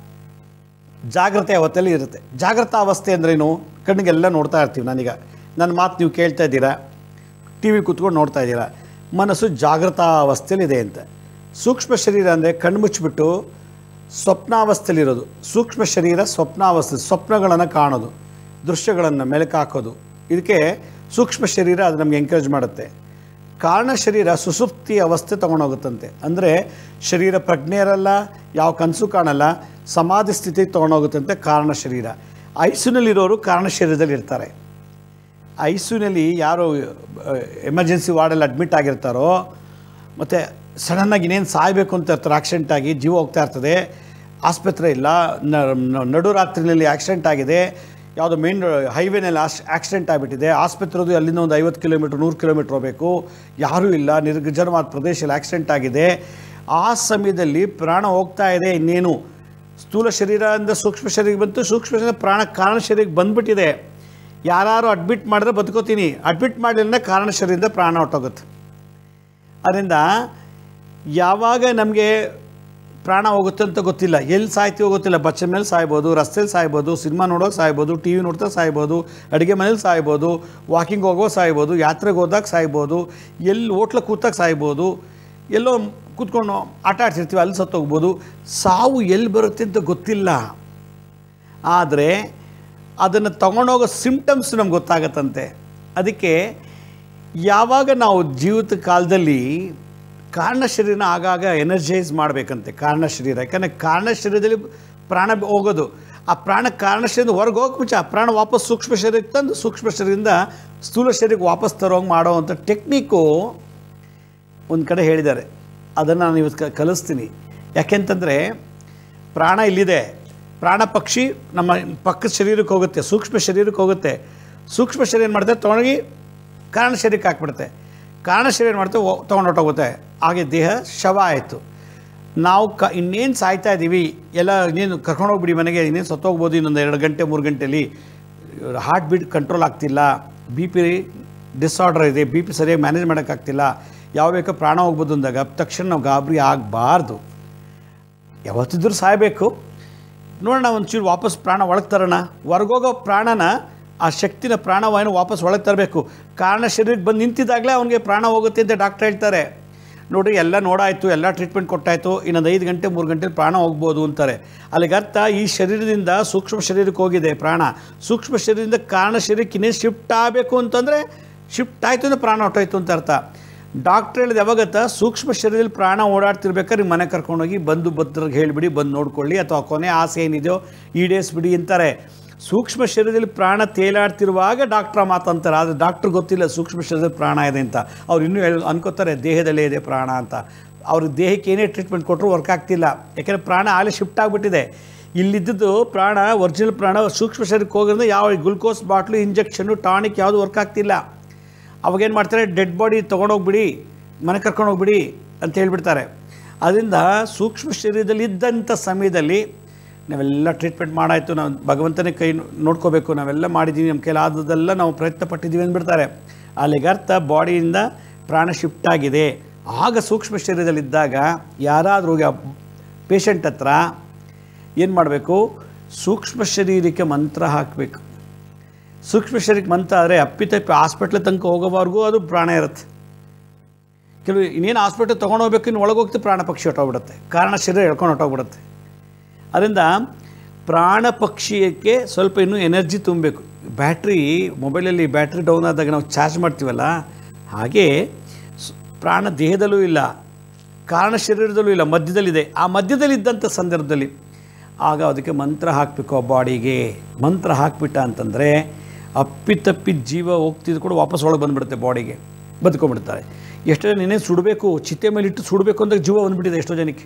ಜಾಗ್ರತೆ ಅವತ್ತಲ್ಲಿ ಇರುತ್ತೆ ಜಾಗ್ರತಾ ಅವಸ್ಥೆ ಅಂದ್ರೇನು ಕಣ್ಣಿಗೆಲ್ಲ ನೋಡ್ತಾ ಇರ್ತೀವಿ ನಾನೀಗ ನನ್ನ ಮಾತು ನೀವು ಕೇಳ್ತಾ ಇದ್ದೀರಾ ಟಿ ವಿ ಕೂತ್ಕೊಂಡು ನೋಡ್ತಾ ಇದ್ದೀರಾ ಮನಸ್ಸು ಜಾಗೃತಾ ಅವಸ್ಥೆಯಲ್ಲಿದೆ ಅಂತ ಸೂಕ್ಷ್ಮ ಶರೀರ ಅಂದರೆ ಕಣ್ಣು ಮುಚ್ಚಿಬಿಟ್ಟು ಸ್ವಪ್ನಾವಸ್ಥೆಯಲ್ಲಿರೋದು ಸೂಕ್ಷ್ಮ ಶರೀರ ಸ್ವಪ್ನಾವಸ್ಥೆ ಸ್ವಪ್ನಗಳನ್ನು ಕಾಣೋದು ದೃಶ್ಯಗಳನ್ನು ಮೆಲುಕು ಹಾಕೋದು ಇದಕ್ಕೆ ಸೂಕ್ಷ್ಮ ಶರೀರ ಅದು ನಮಗೆ ಎಂಕರೇಜ್ ಮಾಡುತ್ತೆ ಕಾರಣ ಶರೀರ ಸುಸುಪ್ತಿ ಅವಸ್ಥೆ ತೊಗೊಂಡೋಗುತ್ತಂತೆ ಅಂದರೆ ಶರೀರ ಪ್ರಜ್ಞೆ ಇರಲ್ಲ ಯಾವ ಕನಸು ಕಾಣಲ್ಲ ಸಮಾಧಿ ಸ್ಥಿತಿಗೆ ತೊಗೊಂಡೋಗುತ್ತಂತೆ ಕಾರಣ ಶರೀರ ಐಸಿನಲ್ಲಿರೋರು ಕಾರಣ ಶರೀರದಲ್ಲಿ ಇರ್ತಾರೆ ಐಸಿಯುನಲ್ಲಿ ಯಾರು ಎಮರ್ಜೆನ್ಸಿ ವಾರ್ಡಲ್ಲಿ ಅಡ್ಮಿಟ್ ಆಗಿರ್ತಾರೋ ಮತ್ತು ಸಡನ್ನಾಗಿ ಇನ್ನೇನು ಸಾಯಬೇಕು ಅಂತ ಇರ್ತಾರೆ ಆಕ್ಸಿಡೆಂಟ್ ಆಗಿ ಜೀವ ಹೋಗ್ತಾ ಇರ್ತದೆ ಆಸ್ಪತ್ರೆ ಇಲ್ಲ ನ- ನ- ನಡು ರಾತ್ರಿನಲ್ಲಿ ಆಕ್ಸಿಡೆಂಟ್ ಆಗಿದೆ ಯಾವುದೋ ಮೇನ್ ಹೈವೇನಲ್ಲಿ ಆಸ್ ಆಕ್ಸಿಡೆಂಟ್ ಆಗಿಬಿಟ್ಟಿದೆ ಆಸ್ಪತ್ರೆದು ಅಲ್ಲಿಂದ ಒಂದು ಐವತ್ತು ಕಿಲೋಮೀಟ್ರ್ ನೂರು ಕಿಲೋಮೀಟ್ರ್ ಹೋಗಬೇಕು ಯಾರೂ ಇಲ್ಲ ನಿರ್ಜನವಾದ ಪ್ರದೇಶದಲ್ಲಿ ಆಕ್ಸಿಡೆಂಟ್ ಆಗಿದೆ ಆ ಸಮಯದಲ್ಲಿ ಪ್ರಾಣ ಹೋಗ್ತಾ ಇದೆ ಇನ್ನೇನು ಸ್ಥೂಲ ಶರೀರದಿಂದ ಸೂಕ್ಷ್ಮ ಶರೀರಕ್ಕೆ ಬಂತು ಸೂಕ್ಷ್ಮ ಶರೀರ ಪ್ರಾಣ ಕಾರಣ ಶರೀರಕ್ಕೆ ಬಂದ್ಬಿಟ್ಟಿದೆ ಯಾರು ಅಡ್ಮಿಟ್ ಮಾಡಿದ್ರೆ ಬದುಕೋತೀನಿ ಅಡ್ಮಿಟ್ ಮಾಡಲಿಲ್ಲ ಕಾರಣ ಶರೀರದಿಂದ ಪ್ರಾಣ ಹೊಟ್ಟೋಗುತ್ತೆ ಅದರಿಂದ ಯಾವಾಗ ನಮಗೆ ಪ್ರಾಣ ಹೋಗುತ್ತೆ ಅಂತ ಗೊತ್ತಿಲ್ಲ ಎಲ್ಲಿ ಸಾಯ್ತೀವೋ ಗೊತ್ತಿಲ್ಲ ಬಚ್ಚ ಮೇಲೆ ಸಾಯ್ಬೋದು ರಸ್ತೆಲಿ ಸಾಯ್ಬೋದು ಸಿನಿಮಾ ನೋಡೋಕೆ ಸಾಯ್ಬೋದು ಟಿ ವಿ ನೋಡ್ತಾ ಸಾಯ್ಬೋದು ಅಡುಗೆ ಮನೇಲಿ ಸಾಯ್ಬೋದು ವಾಕಿಂಗ್ ಹೋಗೋ ಸಾಯ್ಬೋದು ಯಾತ್ರೆಗೆ ಹೋದಾಗ ಸಾಯ್ಬೋದು ಎಲ್ಲಿ ಹೋಟ್ಲಕ್ಕೆ ಕೂತಾಗ ಸಾಯ್ಬೋದು ಎಲ್ಲೋ ಕೂತ್ಕೊಂಡು ಆಟ ಆಡ್ತಿರ್ತೀವಿ ಅಲ್ಲಿ ಸತ್ತೋಗ್ಬೋದು ಸಾವು ಎಲ್ಲಿ ಬರುತ್ತೆ ಅಂತ ಗೊತ್ತಿಲ್ಲ ಆದರೆ ಅದನ್ನು ತಗೊಂಡೋಗೋ ಸಿಂಪ್ಟಮ್ಸ್ ನಮ್ಗೆ ಗೊತ್ತಾಗತ್ತಂತೆ ಅದಕ್ಕೆ ಯಾವಾಗ ನಾವು ಜೀವಿತ ಕಾಲದಲ್ಲಿ ಕಾರಣ ಶರೀರನ ಆಗಾಗ ಎನರ್ಜೈಸ್ ಮಾಡಬೇಕಂತೆ ಕಾರಣ ಶರೀರ ಯಾಕಂದರೆ ಕಾರಣ ಶರೀರದಲ್ಲಿ ಪ್ರಾಣ ಹೋಗೋದು ಆ ಪ್ರಾಣ ಕಾರಣ ಶರೀರದ ಹೊರಗೆ ಹೋಗಕ್ಕೆ ಮುಂಚೆ ಆ ಪ್ರಾಣ ವಾಪಸ್ ಸೂಕ್ಷ್ಮ ಶರೀರಕ್ಕೆ ತಂದು ಸೂಕ್ಷ್ಮ ಶರೀರದಿಂದ ಸ್ಥೂಲ ಶರೀರಕ್ಕೆ ವಾಪಸ್ ತರೋಂಗೆ ಮಾಡೋವಂಥ ಟೆಕ್ನಿಕ್ಕು ಒಂದು ಕಡೆ ಹೇಳಿದ್ದಾರೆ ಅದನ್ನು ನಾನು ಇವತ್ತು ಕ- ಕಲಿಸ್ತೀನಿ ಯಾಕೆಂತಂದರೆ ಪ್ರಾಣ ಇಲ್ಲಿದೆ ಪ್ರಾಣ ಪಕ್ಷಿ ನಮ್ಮ ಪಕ್ಕದ ಶರೀರಕ್ಕೆ ಹೋಗುತ್ತೆ ಸೂಕ್ಷ್ಮ ಶರೀರಕ್ಕೆ ಹೋಗುತ್ತೆ ಸೂಕ್ಷ್ಮ ಶರೀರ ಏನು ಮಾಡುತ್ತೆ ತೊಗೊಂಡೋಗಿ ಕಾರಣ ಶರೀರಕ್ಕೆ ಹಾಕ್ಬಿಡುತ್ತೆ ಕಾರಣ ಶರೀರ ಏನು ಮಾಡುತ್ತೆ ತೊಗೊಂಡು ಹೊಟ್ಟೋಗುತ್ತೆ ಹಾಗೆ ದೇಹ ಶವ ಆಯಿತು ನಾವು ಕ ಇನ್ನೇನು ಸಾಯ್ತಾ ಇದ್ದೀವಿ ಎಲ್ಲ ಇನ್ನೇನು ಕರ್ಕೊಂಡೋಗ್ಬಿಡಿ ಮನೆಗೆ ಇನ್ನೇನು ಸತ್ತೋಗ್ಬೋದು ಇನ್ನೊಂದು ಎರಡು ಗಂಟೆ ಮೂರು ಗಂಟೆಲಿ ಹಾರ್ಟ್ ಬೀಟ್ ಕಂಟ್ರೋಲ್ ಆಗ್ತಿಲ್ಲ ಬಿ ಪಿ ಡಿಸಾರ್ಡರ್ ಇದೆ ಬಿ ಪಿ ಸರಿಯಾಗಿ ಮ್ಯಾನೇಜ್ ಮಾಡೋಕ್ಕಾಗ್ತಿಲ್ಲ ಯಾವ ಬೇಕೋ ಪ್ರಾಣ ಹೋಗ್ಬೋದು ಅಂದಾಗ ತಕ್ಷಣ ನಾವು ಗಾಬರಿ ಆಗಬಾರ್ದು ಯಾವತ್ತಿದ್ರೂ ಸಾಯಬೇಕು ನೋಡೋಣ ಒಂಚೂರು ವಾಪಸ್ ಪ್ರಾಣ ಒಳಗೆ ತರೋಣ ಹೊರಗೋಗೋ ಪ್ರಾಣನ ಆ ಶಕ್ತಿನ ಪ್ರಾಣವಾಯು ವಾಪಸ್ ಒಳಗೆ ತರಬೇಕು ಕಾರಣ ಶರೀರಕ್ಕೆ ಬಂದು ನಿಂತಿದ್ದಾಗಲೇ ಅವನಿಗೆ ಪ್ರಾಣ ಹೋಗುತ್ತೆ ಅಂತ ಡಾಕ್ಟರ್ ಹೇಳ್ತಾರೆ ನೋಡಿ ಎಲ್ಲ ನೋಡಾಯಿತು ಎಲ್ಲ ಟ್ರೀಟ್ಮೆಂಟ್ ಕೊಟ್ಟಾಯಿತು ಇನ್ನೊಂದು ಐದು ಗಂಟೆ ಮೂರು ಗಂಟೆಲಿ ಪ್ರಾಣ ಹೋಗ್ಬೋದು ಅಂತಾರೆ ಅಲ್ಲಿಗೆ ಅರ್ಥ ಈ ಶರೀರದಿಂದ ಸೂಕ್ಷ್ಮ ಶರೀರಕ್ಕೆ ಹೋಗಿದೆ ಪ್ರಾಣ ಸೂಕ್ಷ್ಮ ಶರೀರದಿಂದ ಕಾರಣ ಶರೀರಕ್ಕೆ ಇನ್ನೇನು ಶಿಫ್ಟ್ ಆಗಬೇಕು ಅಂತಂದರೆ ಶಿಫ್ಟ್ ಆಯಿತು ಅಂದರೆ ಪ್ರಾಣ ಹೊಟ್ಟೋಯ್ತು ಅಂತ ಅರ್ಥ ಡಾಕ್ಟ್ರ್ ಹೇಳಿದ ಯಾವಾಗತ್ತ ಸೂಕ್ಷ್ಮ ಶರೀರದಲ್ಲಿ ಪ್ರಾಣ ಓಡಾಡ್ತಿರ್ಬೇಕಾದ್ರೆ ನಿಮ್ಮ ಮನೆ ಕರ್ಕೊಂಡೋಗಿ ಬಂದು ಬದ್ರಿಗೆ ಹೇಳಿಬಿಡಿ ಬಂದು ನೋಡ್ಕೊಳ್ಳಿ ಅಥವಾ ಕೊನೆ ಆಸೆ ಏನಿದೆಯೋ ಈಡೇರಿಸ್ಬಿಡಿ ಅಂತಾರೆ ಸೂಕ್ಷ್ಮ ಶರೀರದಲ್ಲಿ ಪ್ರಾಣ ತೇಲಾಡ್ತಿರುವಾಗ ಡಾಕ್ಟ್ರ ಮಾತಂತಾರೆ ಆದರೆ ಡಾಕ್ಟ್ರ್ ಗೊತ್ತಿಲ್ಲ ಸೂಕ್ಷ್ಮ ಶರೀರದಲ್ಲಿ ಪ್ರಾಣ ಇದೆ ಅಂತ ಅವ್ರು ಇನ್ನೂ ಹೇಳಿ ಅನ್ಕೋತಾರೆ ದೇಹದಲ್ಲೇ ಇದೆ ಪ್ರಾಣ ಅಂತ ಅವ್ರ ದೇಹಕ್ಕೆ ಏನೇ ಟ್ರೀಟ್ಮೆಂಟ್ ಕೊಟ್ಟರು ವರ್ಕ್ ಆಗ್ತಿಲ್ಲ ಯಾಕೆಂದರೆ ಪ್ರಾಣ ಆಗಲೇ ಶಿಫ್ಟ್ ಆಗಿಬಿಟ್ಟಿದೆ ಇಲ್ಲಿದ್ದು ಪ್ರಾಣ ಒರಿಜಿನಲ್ ಪ್ರಾಣ ಸೂಕ್ಷ್ಮ ಶರೀರಕ್ಕೆ ಹೋಗೋದ್ರಿಂದ ಯಾವ ಗ್ಲುಕೋಸ್ ಬಾಟ್ಲು ಇಂಜೆಕ್ಷನ್ನು ಟಾನಿಕ್ ಯಾವುದು ವರ್ಕ್ ಆಗ್ತಿಲ್ಲ ಅವಾಗೇನು ಮಾಡ್ತಾರೆ ಡೆಡ್ ಬಾಡಿ ತೊಗೊಂಡೋಗ್ಬಿಡಿ ಮನೆ ಕರ್ಕೊಂಡೋಗ್ಬಿಡಿ ಅಂತ ಹೇಳ್ಬಿಡ್ತಾರೆ ಅದರಿಂದ ಸೂಕ್ಷ್ಮ ಶರೀರದಲ್ಲಿ ಇದ್ದಂಥ ಸಮಯದಲ್ಲಿ ನಾವೆಲ್ಲ ಟ್ರೀಟ್ಮೆಂಟ್ ಮಾಡಾಯಿತು ನಾವು ಭಗವಂತನೇ ಕೈ ನೋಡ್ಕೋಬೇಕು ನಾವೆಲ್ಲ ಮಾಡಿದ್ದೀವಿ ನಮ್ಮ ಕೈಲಾದದೆಲ್ಲ ನಾವು ಪ್ರಯತ್ನ ಪಟ್ಟಿದ್ದೀವಿ ಅಂದ್ಬಿಡ್ತಾರೆ ಅಲ್ಲಿಗೆ ಅರ್ಥ ಬಾಡಿಯಿಂದ ಪ್ರಾಣ ಶಿಫ್ಟ್ ಆಗಿದೆ ಆಗ ಸೂಕ್ಷ್ಮ ಶರೀರದಲ್ಲಿದ್ದಾಗ ಯಾರಾದರೂ ಹೋಗಿ ಆ ಪೇಷಂಟ್ ಹತ್ರ ಏನು ಮಾಡಬೇಕು ಸೂಕ್ಷ್ಮ ಶರೀರಕ್ಕೆ ಮಂತ್ರ ಹಾಕಬೇಕು ಸೂಕ್ಷ್ಮ ಶರೀರಕ್ಕೆ ಮಂತ್ರ ಆದರೆ ಅಪ್ಪಿತಪ್ಪಿ ಹಾಸ್ಪಿಟ್ಲ್ ತನಕ ಹೋಗೋವರೆಗೂ ಅದು ಪ್ರಾಣ ಇರುತ್ತೆ ಕೆಲವು ಇನ್ನೇನು ಹಾಸ್ಪಿಟ್ಲ್ ತೊಗೊಂಡು ಹೋಗ್ಬೇಕು ಇನ್ನು ಒಳಗೆ ಹೋಗ್ತಿ ಪ್ರಾಣ ಪಕ್ಷಿ ಹೊಟ್ಟೋಗ್ಬಿಡುತ್ತೆ ಕಾರಣ ಶರೀರ ಎಳ್ಕೊಂಡು ಹೊಟ್ಟೋಗ್ಬಿಡುತ್ತೆ ಅದರಿಂದ ಪ್ರಾಣ ಪಕ್ಷಿಯಕ್ಕೆ ಸ್ವಲ್ಪ ಇನ್ನೂ ಎನರ್ಜಿ ತುಂಬಬೇಕು ಬ್ಯಾಟ್ರಿ ಮೊಬೈಲಲ್ಲಿ ಬ್ಯಾಟ್ರಿ ಡೌನ್ ಆದಾಗ ನಾವು ಚಾರ್ಜ್ ಮಾಡ್ತೀವಲ್ಲ ಹಾಗೆ ಸ್- ಪ್ರಾಣ ದೇಹದಲ್ಲೂ ಇಲ್ಲ ಕಾರಣ ಶರೀರದಲ್ಲೂ ಇಲ್ಲ ಮಧ್ಯದಲ್ಲಿದೆ ಆ ಮಧ್ಯದಲ್ಲಿದ್ದಂಥ ಸಂದರ್ಭದಲ್ಲಿ ಆಗ ಅದಕ್ಕೆ ಮಂತ್ರ ಹಾಕಬೇಕು ಆ ಬಾಡಿಗೆ ಮಂತ್ರ ಹಾಕ್ಬಿಟ್ಟ ಅಂತಂದರೆ ಅಪ್ಪಿತಪ್ಪಿ ಜೀವ ಹೋಗ್ತಿದ್ದು ಕೂಡ ವಾಪಸ್ ಒಳಗೆ ಬಂದುಬಿಡುತ್ತೆ ಬಾಡಿಗೆ ಬದುಕೊಂಡ್ಬಿಡ್ತಾರೆ ಎಷ್ಟೋ ಜನ ಇನ್ನೇನು ಸುಡಬೇಕು ಚಿತೆ ಮೇಲೆ ಇಟ್ಟು ಸುಡಬೇಕು ಅಂದಾಗ ಜೀವ ಬಂದುಬಿಟ್ಟಿದೆ ಎಷ್ಟೋ ಜನಕ್ಕೆ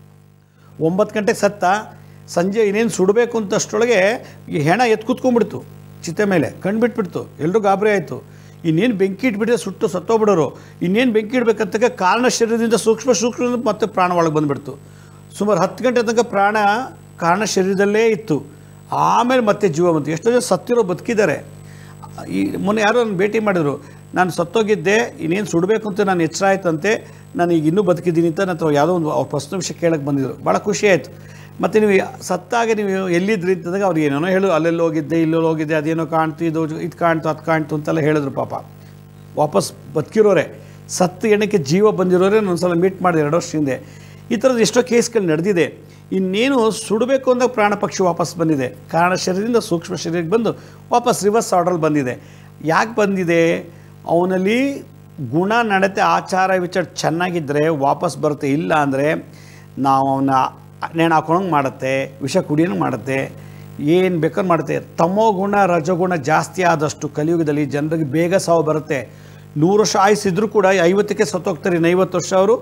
ಒಂಬತ್ತು ಗಂಟೆಗೆ ಸತ್ತ ಸಂಜೆ ಇನ್ನೇನು ಸುಡಬೇಕು ಅಂತ ಅಷ್ಟರೊಳಗೆ ಈ ಹೆಣ ಎತ್ತು ಕೂತ್ಕೊಂಡ್ಬಿಡ್ತು ಚಿತೆ ಮೇಲೆ ಕಣ್ಬಿಟ್ಬಿಡ್ತು ಎಲ್ಲರೂ ಗಾಬರಿ ಆಯಿತು ಇನ್ನೇನು ಬೆಂಕಿ ಇಟ್ಬಿಟ್ರೆ ಸುಟ್ಟು ಸತ್ತೋಗ್ಬಿಡೋರು ಇನ್ನೇನು ಬೆಂಕಿ ಇಡಬೇಕಂತಕ್ಕೆ ಕಾರಣ ಶರೀರದಿಂದ ಸೂಕ್ಷ್ಮ ಸೂಕ್ಷ್ಮದಿಂದ ಮತ್ತೆ ಪ್ರಾಣ ಒಳಗೆ ಬಂದುಬಿಡ್ತು ಸುಮಾರು ಹತ್ತು ಗಂಟೆ ತನಕ ಪ್ರಾಣ ಕಾರಣ ಶರೀರದಲ್ಲೇ ಇತ್ತು ಆಮೇಲೆ ಮತ್ತೆ ಜೀವ ಬಂತು ಎಷ್ಟೋ ಜನ ಸತ್ತಿರೋ ಬದುಕಿದ್ದಾರೆ ಈ ಮೊನ್ನೆ ಯಾರೋ ನನ್ನ ಭೇಟಿ ಮಾಡಿದ್ರು ನಾನು ಸತ್ತೋಗಿದ್ದೆ ಇನ್ನೇನು ಸುಡಬೇಕು ಅಂತ ನಾನು ಎಚ್ಚರ ಆಯ್ತಂತೆ ನಾನು ಈಗ ಇನ್ನೂ ಬದುಕಿದ್ದೀನಿ ಅಂತ ನನ್ನ ಹತ್ರ ಯಾವುದೋ ಒಂದು ಅವ್ರ ಪ್ರಶ್ನೆ ವಿಷಯ ಕೇಳಕ್ಕೆ ಬಂದಿದ್ರು ಭಾಳ ಖುಷಿ ಆಯಿತು ಮತ್ತು ನೀವು ಸತ್ತಾಗ ನೀವು ಎಲ್ಲಿದ್ರಿ ಅಂತಂದಾಗ ಅವ್ರು ಏನೇನೋ ಹೇಳು ಅಲ್ಲೆಲ್ಲಿ ಹೋಗಿದ್ದೆ ಇಲ್ಲಲ್ಲಿ ಹೋಗಿದ್ದೆ ಅದೇನೋ ಕಾಣ್ತು ಇದು ಇದು ಕಾಣ್ತು ಅದು ಕಾಣ್ತು ಅಂತೆಲ್ಲ ಹೇಳಿದ್ರು ಪಾಪ ವಾಪಸ್ ಬದುಕಿರೋರೆ ಸತ್ತು ಎಣ್ಣಕ್ಕೆ ಜೀವ ಬಂದಿರೋರೆ ನಾನು ಸಲ ಮೀಟ್ ಮಾಡಿದೆ ಎರಡು ವರ್ಷ ಹಿಂದೆ ಈ ಥರದ ಎಷ್ಟೋ ಕೇಸ್ಗಳು ನಡೆದಿದೆ ಇನ್ನೇನು ಸುಡಬೇಕು ಅಂದಾಗ ಪ್ರಾಣ ಪಕ್ಷಿ ವಾಪಸ್ ಬಂದಿದೆ ಕಾರಣ ಶರೀರದಿಂದ ಸೂಕ್ಷ್ಮ ಶರೀರಕ್ಕೆ ಬಂದು ವಾಪಸ್ ರಿವರ್ಸ್ ಆರ್ಡ್ರಲ್ಲಿ ಬಂದಿದೆ ಯಾಕೆ ಬಂದಿದೆ ಅವನಲ್ಲಿ ಗುಣ ನಡತೆ ಆಚಾರ ವಿಚಾರ ಚೆನ್ನಾಗಿದ್ದರೆ ವಾಪಸ್ ಬರುತ್ತೆ ಇಲ್ಲ ಅಂದರೆ ನಾವು ಅವನ್ನ ನೇಣು ಹಾಕೊಳಂಗೆ ಮಾಡುತ್ತೆ ವಿಷ ಕುಡಿಯೋಂಗೆ ಮಾಡುತ್ತೆ ಏನು ಬೇಕಾದ್ರೂ ಮಾಡುತ್ತೆ ತಮೋ ಗುಣ ರಜಗುಣ ಜಾಸ್ತಿ ಆದಷ್ಟು ಕಲಿಯುಗದಲ್ಲಿ ಜನರಿಗೆ ಬೇಗ ಸಾವು ಬರುತ್ತೆ ನೂರು ವರ್ಷ ಆಯುಸಿದ್ರೂ ಕೂಡ ಐವತ್ತಕ್ಕೆ ಸತ್ತೋಗ್ತಾರೆ ಇನ್ನು ಐವತ್ತು ವರ್ಷ ಅವರು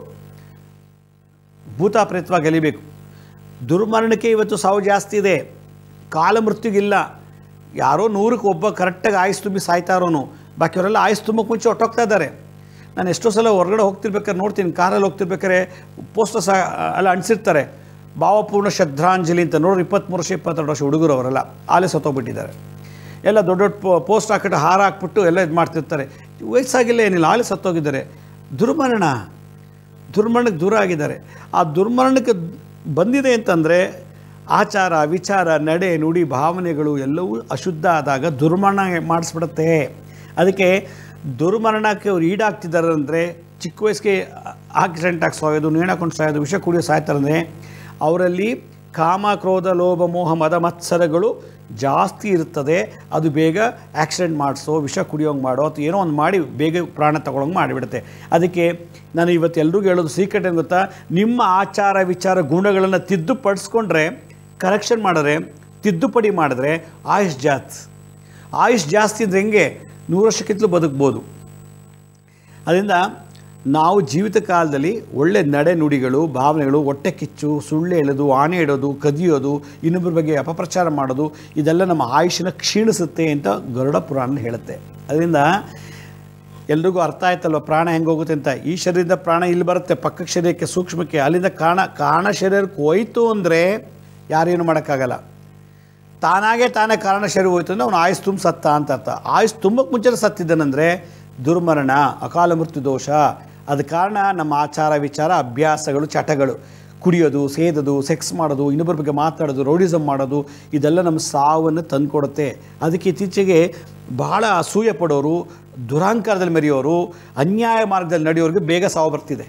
ಭೂತ ಪ್ರೇತವಾಗಿ ಗೆಲಿಬೇಕು ದುರ್ಮರಣಕ್ಕೆ ಇವತ್ತು ಸಾವು ಜಾಸ್ತಿ ಇದೆ ಕಾಲ ಮೃತ್ಯುಗಿಲ್ಲ ಯಾರೋ ನೂರಕ್ಕೆ ಒಬ್ಬ ಕರೆಕ್ಟಾಗಿ ಆಯುಸ್ ತುಂಬಿ ಸಾಯ್ತಾರೋನು ಬಾಕಿಯವರೆಲ್ಲ ಆಯುಸ್ ತುಂಬಕ್ಕೆ ಮುಂಚೆ ಹೊಟ್ಟೋಗ್ತಾ ಇದ್ದಾರೆ ನಾನು ಎಷ್ಟೋ ಸಲ ಹೊರಗಡೆ ಹೋಗ್ತಿರ್ಬೇಕಾದ್ರೆ ನೋಡ್ತೀನಿ ಕಾರಲ್ಲಿ ಹೋಗ್ತಿರ್ಬೇಕಾದ್ರೆ ಪೋಸ್ಟರ್ಸ್ ಎಲ್ಲ ಅಂಟಿಸಿರ್ತಾರೆ ಭಾವಪೂರ್ಣ ಶ್ರದ್ಧಾಂಜಲಿ ಅಂತ ನೋಡ್ರಿ ಇಪ್ಪತ್ತ್ಮೂರು ವರ್ಷ ಇಪ್ಪತ್ತೆರಡು ವರ್ಷ ಹುಡುಗರು ಅವರೆಲ್ಲ ಆಲೇ ಸತ್ತೋಗ್ಬಿಟ್ಟಿದ್ದಾರೆ ಎಲ್ಲ ದೊಡ್ಡ ದೊಡ್ಡ ಪೋ ಪೋಸ್ಟ್ ಹಾಕಿಟ್ಟು ಹಾರ ಹಾಕ್ಬಿಟ್ಟು ಎಲ್ಲ ಇದು ಮಾಡ್ತಿರ್ತಾರೆ ವಯಸ್ಸಾಗಿಲ್ಲ ಏನಿಲ್ಲ ಆಲೇ ಸತ್ತೋಗಿದ್ದಾರೆ ದುರ್ಮರಣ ದುರ್ಮರಣಕ್ಕೆ ದೂರ ಆಗಿದ್ದಾರೆ ಆ ದುರ್ಮರಣಕ್ಕೆ ಬಂದಿದೆ ಅಂತಂದರೆ ಆಚಾರ ವಿಚಾರ ನಡೆ ನುಡಿ ಭಾವನೆಗಳು ಎಲ್ಲವೂ ಅಶುದ್ಧ ಆದಾಗ ದುರ್ಮರಣ ಮಾಡಿಸ್ಬಿಡುತ್ತೆ ಅದಕ್ಕೆ ದುರ್ಮರಣಕ್ಕೆ ಅವ್ರು ಈಡಾಗ್ತಿದ್ದಾರೆ ಅಂದರೆ ಚಿಕ್ಕ ವಯಸ್ಸಿಗೆ ಆಕ್ಸಿಡೆಂಟ್ ಆಗಿ ಸಾಯೋದು ನೇಣಾಕೊಂಡು ಸಾಯೋದು ವಿಷ ಕುಡಿಯೋ ಸಾಯ್ತಾರಂದರೆ ಅವರಲ್ಲಿ ಕಾಮ ಕ್ರೋಧ ಲೋಭ ಮೋಹ ಮದ ಮತ್ಸರಗಳು ಜಾಸ್ತಿ ಇರ್ತದೆ ಅದು ಬೇಗ ಆಕ್ಸಿಡೆಂಟ್ ಮಾಡಿಸೋ ವಿಷ ಕುಡಿಯೋಂಗೆ ಮಾಡೋ ಅಥವಾ ಏನೋ ಒಂದು ಮಾಡಿ ಬೇಗ ಪ್ರಾಣ ತಗೊಳಂಗೆ ಮಾಡಿಬಿಡುತ್ತೆ ಅದಕ್ಕೆ ನಾನು ಇವತ್ತು ಎಲ್ರಿಗೂ ಹೇಳೋದು ಸೀಕ್ರೆಟ್ ಏನು ಗೊತ್ತಾ ನಿಮ್ಮ ಆಚಾರ ವಿಚಾರ ಗುಣಗಳನ್ನು ತಿದ್ದುಪಡಿಸ್ಕೊಂಡ್ರೆ ಕರೆಕ್ಷನ್ ಮಾಡಿದ್ರೆ ತಿದ್ದುಪಡಿ ಮಾಡಿದ್ರೆ ಆಯುಷ್ ಜಾಸ್ತಿ ಆಯುಷ್ ಜಾಸ್ತಿ ಅಂದರೆ ಹೆಂಗೆ ನೂರು ವರ್ಷಕ್ಕಿಂತಲೂ ಬದುಕ್ಬೋದು ಅದರಿಂದ ನಾವು ಜೀವಿತ ಕಾಲದಲ್ಲಿ ಒಳ್ಳೆ ನಡೆ ನುಡಿಗಳು ಭಾವನೆಗಳು ಹೊಟ್ಟೆ ಕಿಚ್ಚು ಸುಳ್ಳು ಹೇಳೋದು ಆಣೆ ಇಡೋದು ಕದಿಯೋದು ಇನ್ನೊಬ್ಬರ ಬಗ್ಗೆ ಅಪಪ್ರಚಾರ ಮಾಡೋದು ಇದೆಲ್ಲ ನಮ್ಮ ಆಯುಷನ ಕ್ಷೀಣಿಸುತ್ತೆ ಅಂತ ಗರುಡ ಪುರಾಣ ಹೇಳುತ್ತೆ ಅದರಿಂದ ಎಲ್ರಿಗೂ ಅರ್ಥ ಆಯ್ತಲ್ವ ಪ್ರಾಣ ಹೆಂಗೆ ಹೋಗುತ್ತೆ ಅಂತ ಈ ಶರೀರದ ಪ್ರಾಣ ಇಲ್ಲಿ ಬರುತ್ತೆ ಪಕ್ಕಕ್ಕೆ ಶರೀರಕ್ಕೆ ಸೂಕ್ಷ್ಮಕ್ಕೆ ಅಲ್ಲಿಂದ ಕಾಣ ಕಾರಣ ಶರೀರಕ್ಕೆ ಹೋಯ್ತು ಅಂದರೆ ಯಾರೇನು ಮಾಡೋಕ್ಕಾಗಲ್ಲ ತಾನಾಗೆ ತಾನೇ ಕಾರಣ ಶರೀರ ಹೋಯ್ತು ಅಂದರೆ ಅವನು ಆಯುಸ್ ತುಂಬ ಸತ್ತ ಅಂತ ಅರ್ಥ ಆಯುಸ್ ತುಂಬಕ್ಕೆ ಮುಂಚೆ ಸತ್ತಿದ್ದಾನಂದರೆ ದುರ್ಮರಣ ಅಕಾಲ ಮೃತ್ಯು ದೋಷ ಅದ ಕಾರಣ ನಮ್ಮ ಆಚಾರ ವಿಚಾರ ಅಭ್ಯಾಸಗಳು ಚಟಗಳು ಕುಡಿಯೋದು ಸೇದೋದು ಸೆಕ್ಸ್ ಮಾಡೋದು ಇನ್ನೊಬ್ಬರ ಬಗ್ಗೆ ಮಾತಾಡೋದು ರೌಡಿಸಮ್ ಮಾಡೋದು ಇದೆಲ್ಲ ನಮ್ಮ ಸಾವನ್ನು ತಂದುಕೊಡುತ್ತೆ ಅದಕ್ಕೆ ಇತ್ತೀಚೆಗೆ ಬಹಳ ಅಸೂಯೆ ಪಡೋರು ದುರಾಂಕಾರದಲ್ಲಿ ಮೆರೆಯೋರು ಅನ್ಯಾಯ ಮಾರ್ಗದಲ್ಲಿ ನಡೆಯೋರಿಗೆ ಬೇಗ ಸಾವು ಬರ್ತಿದೆ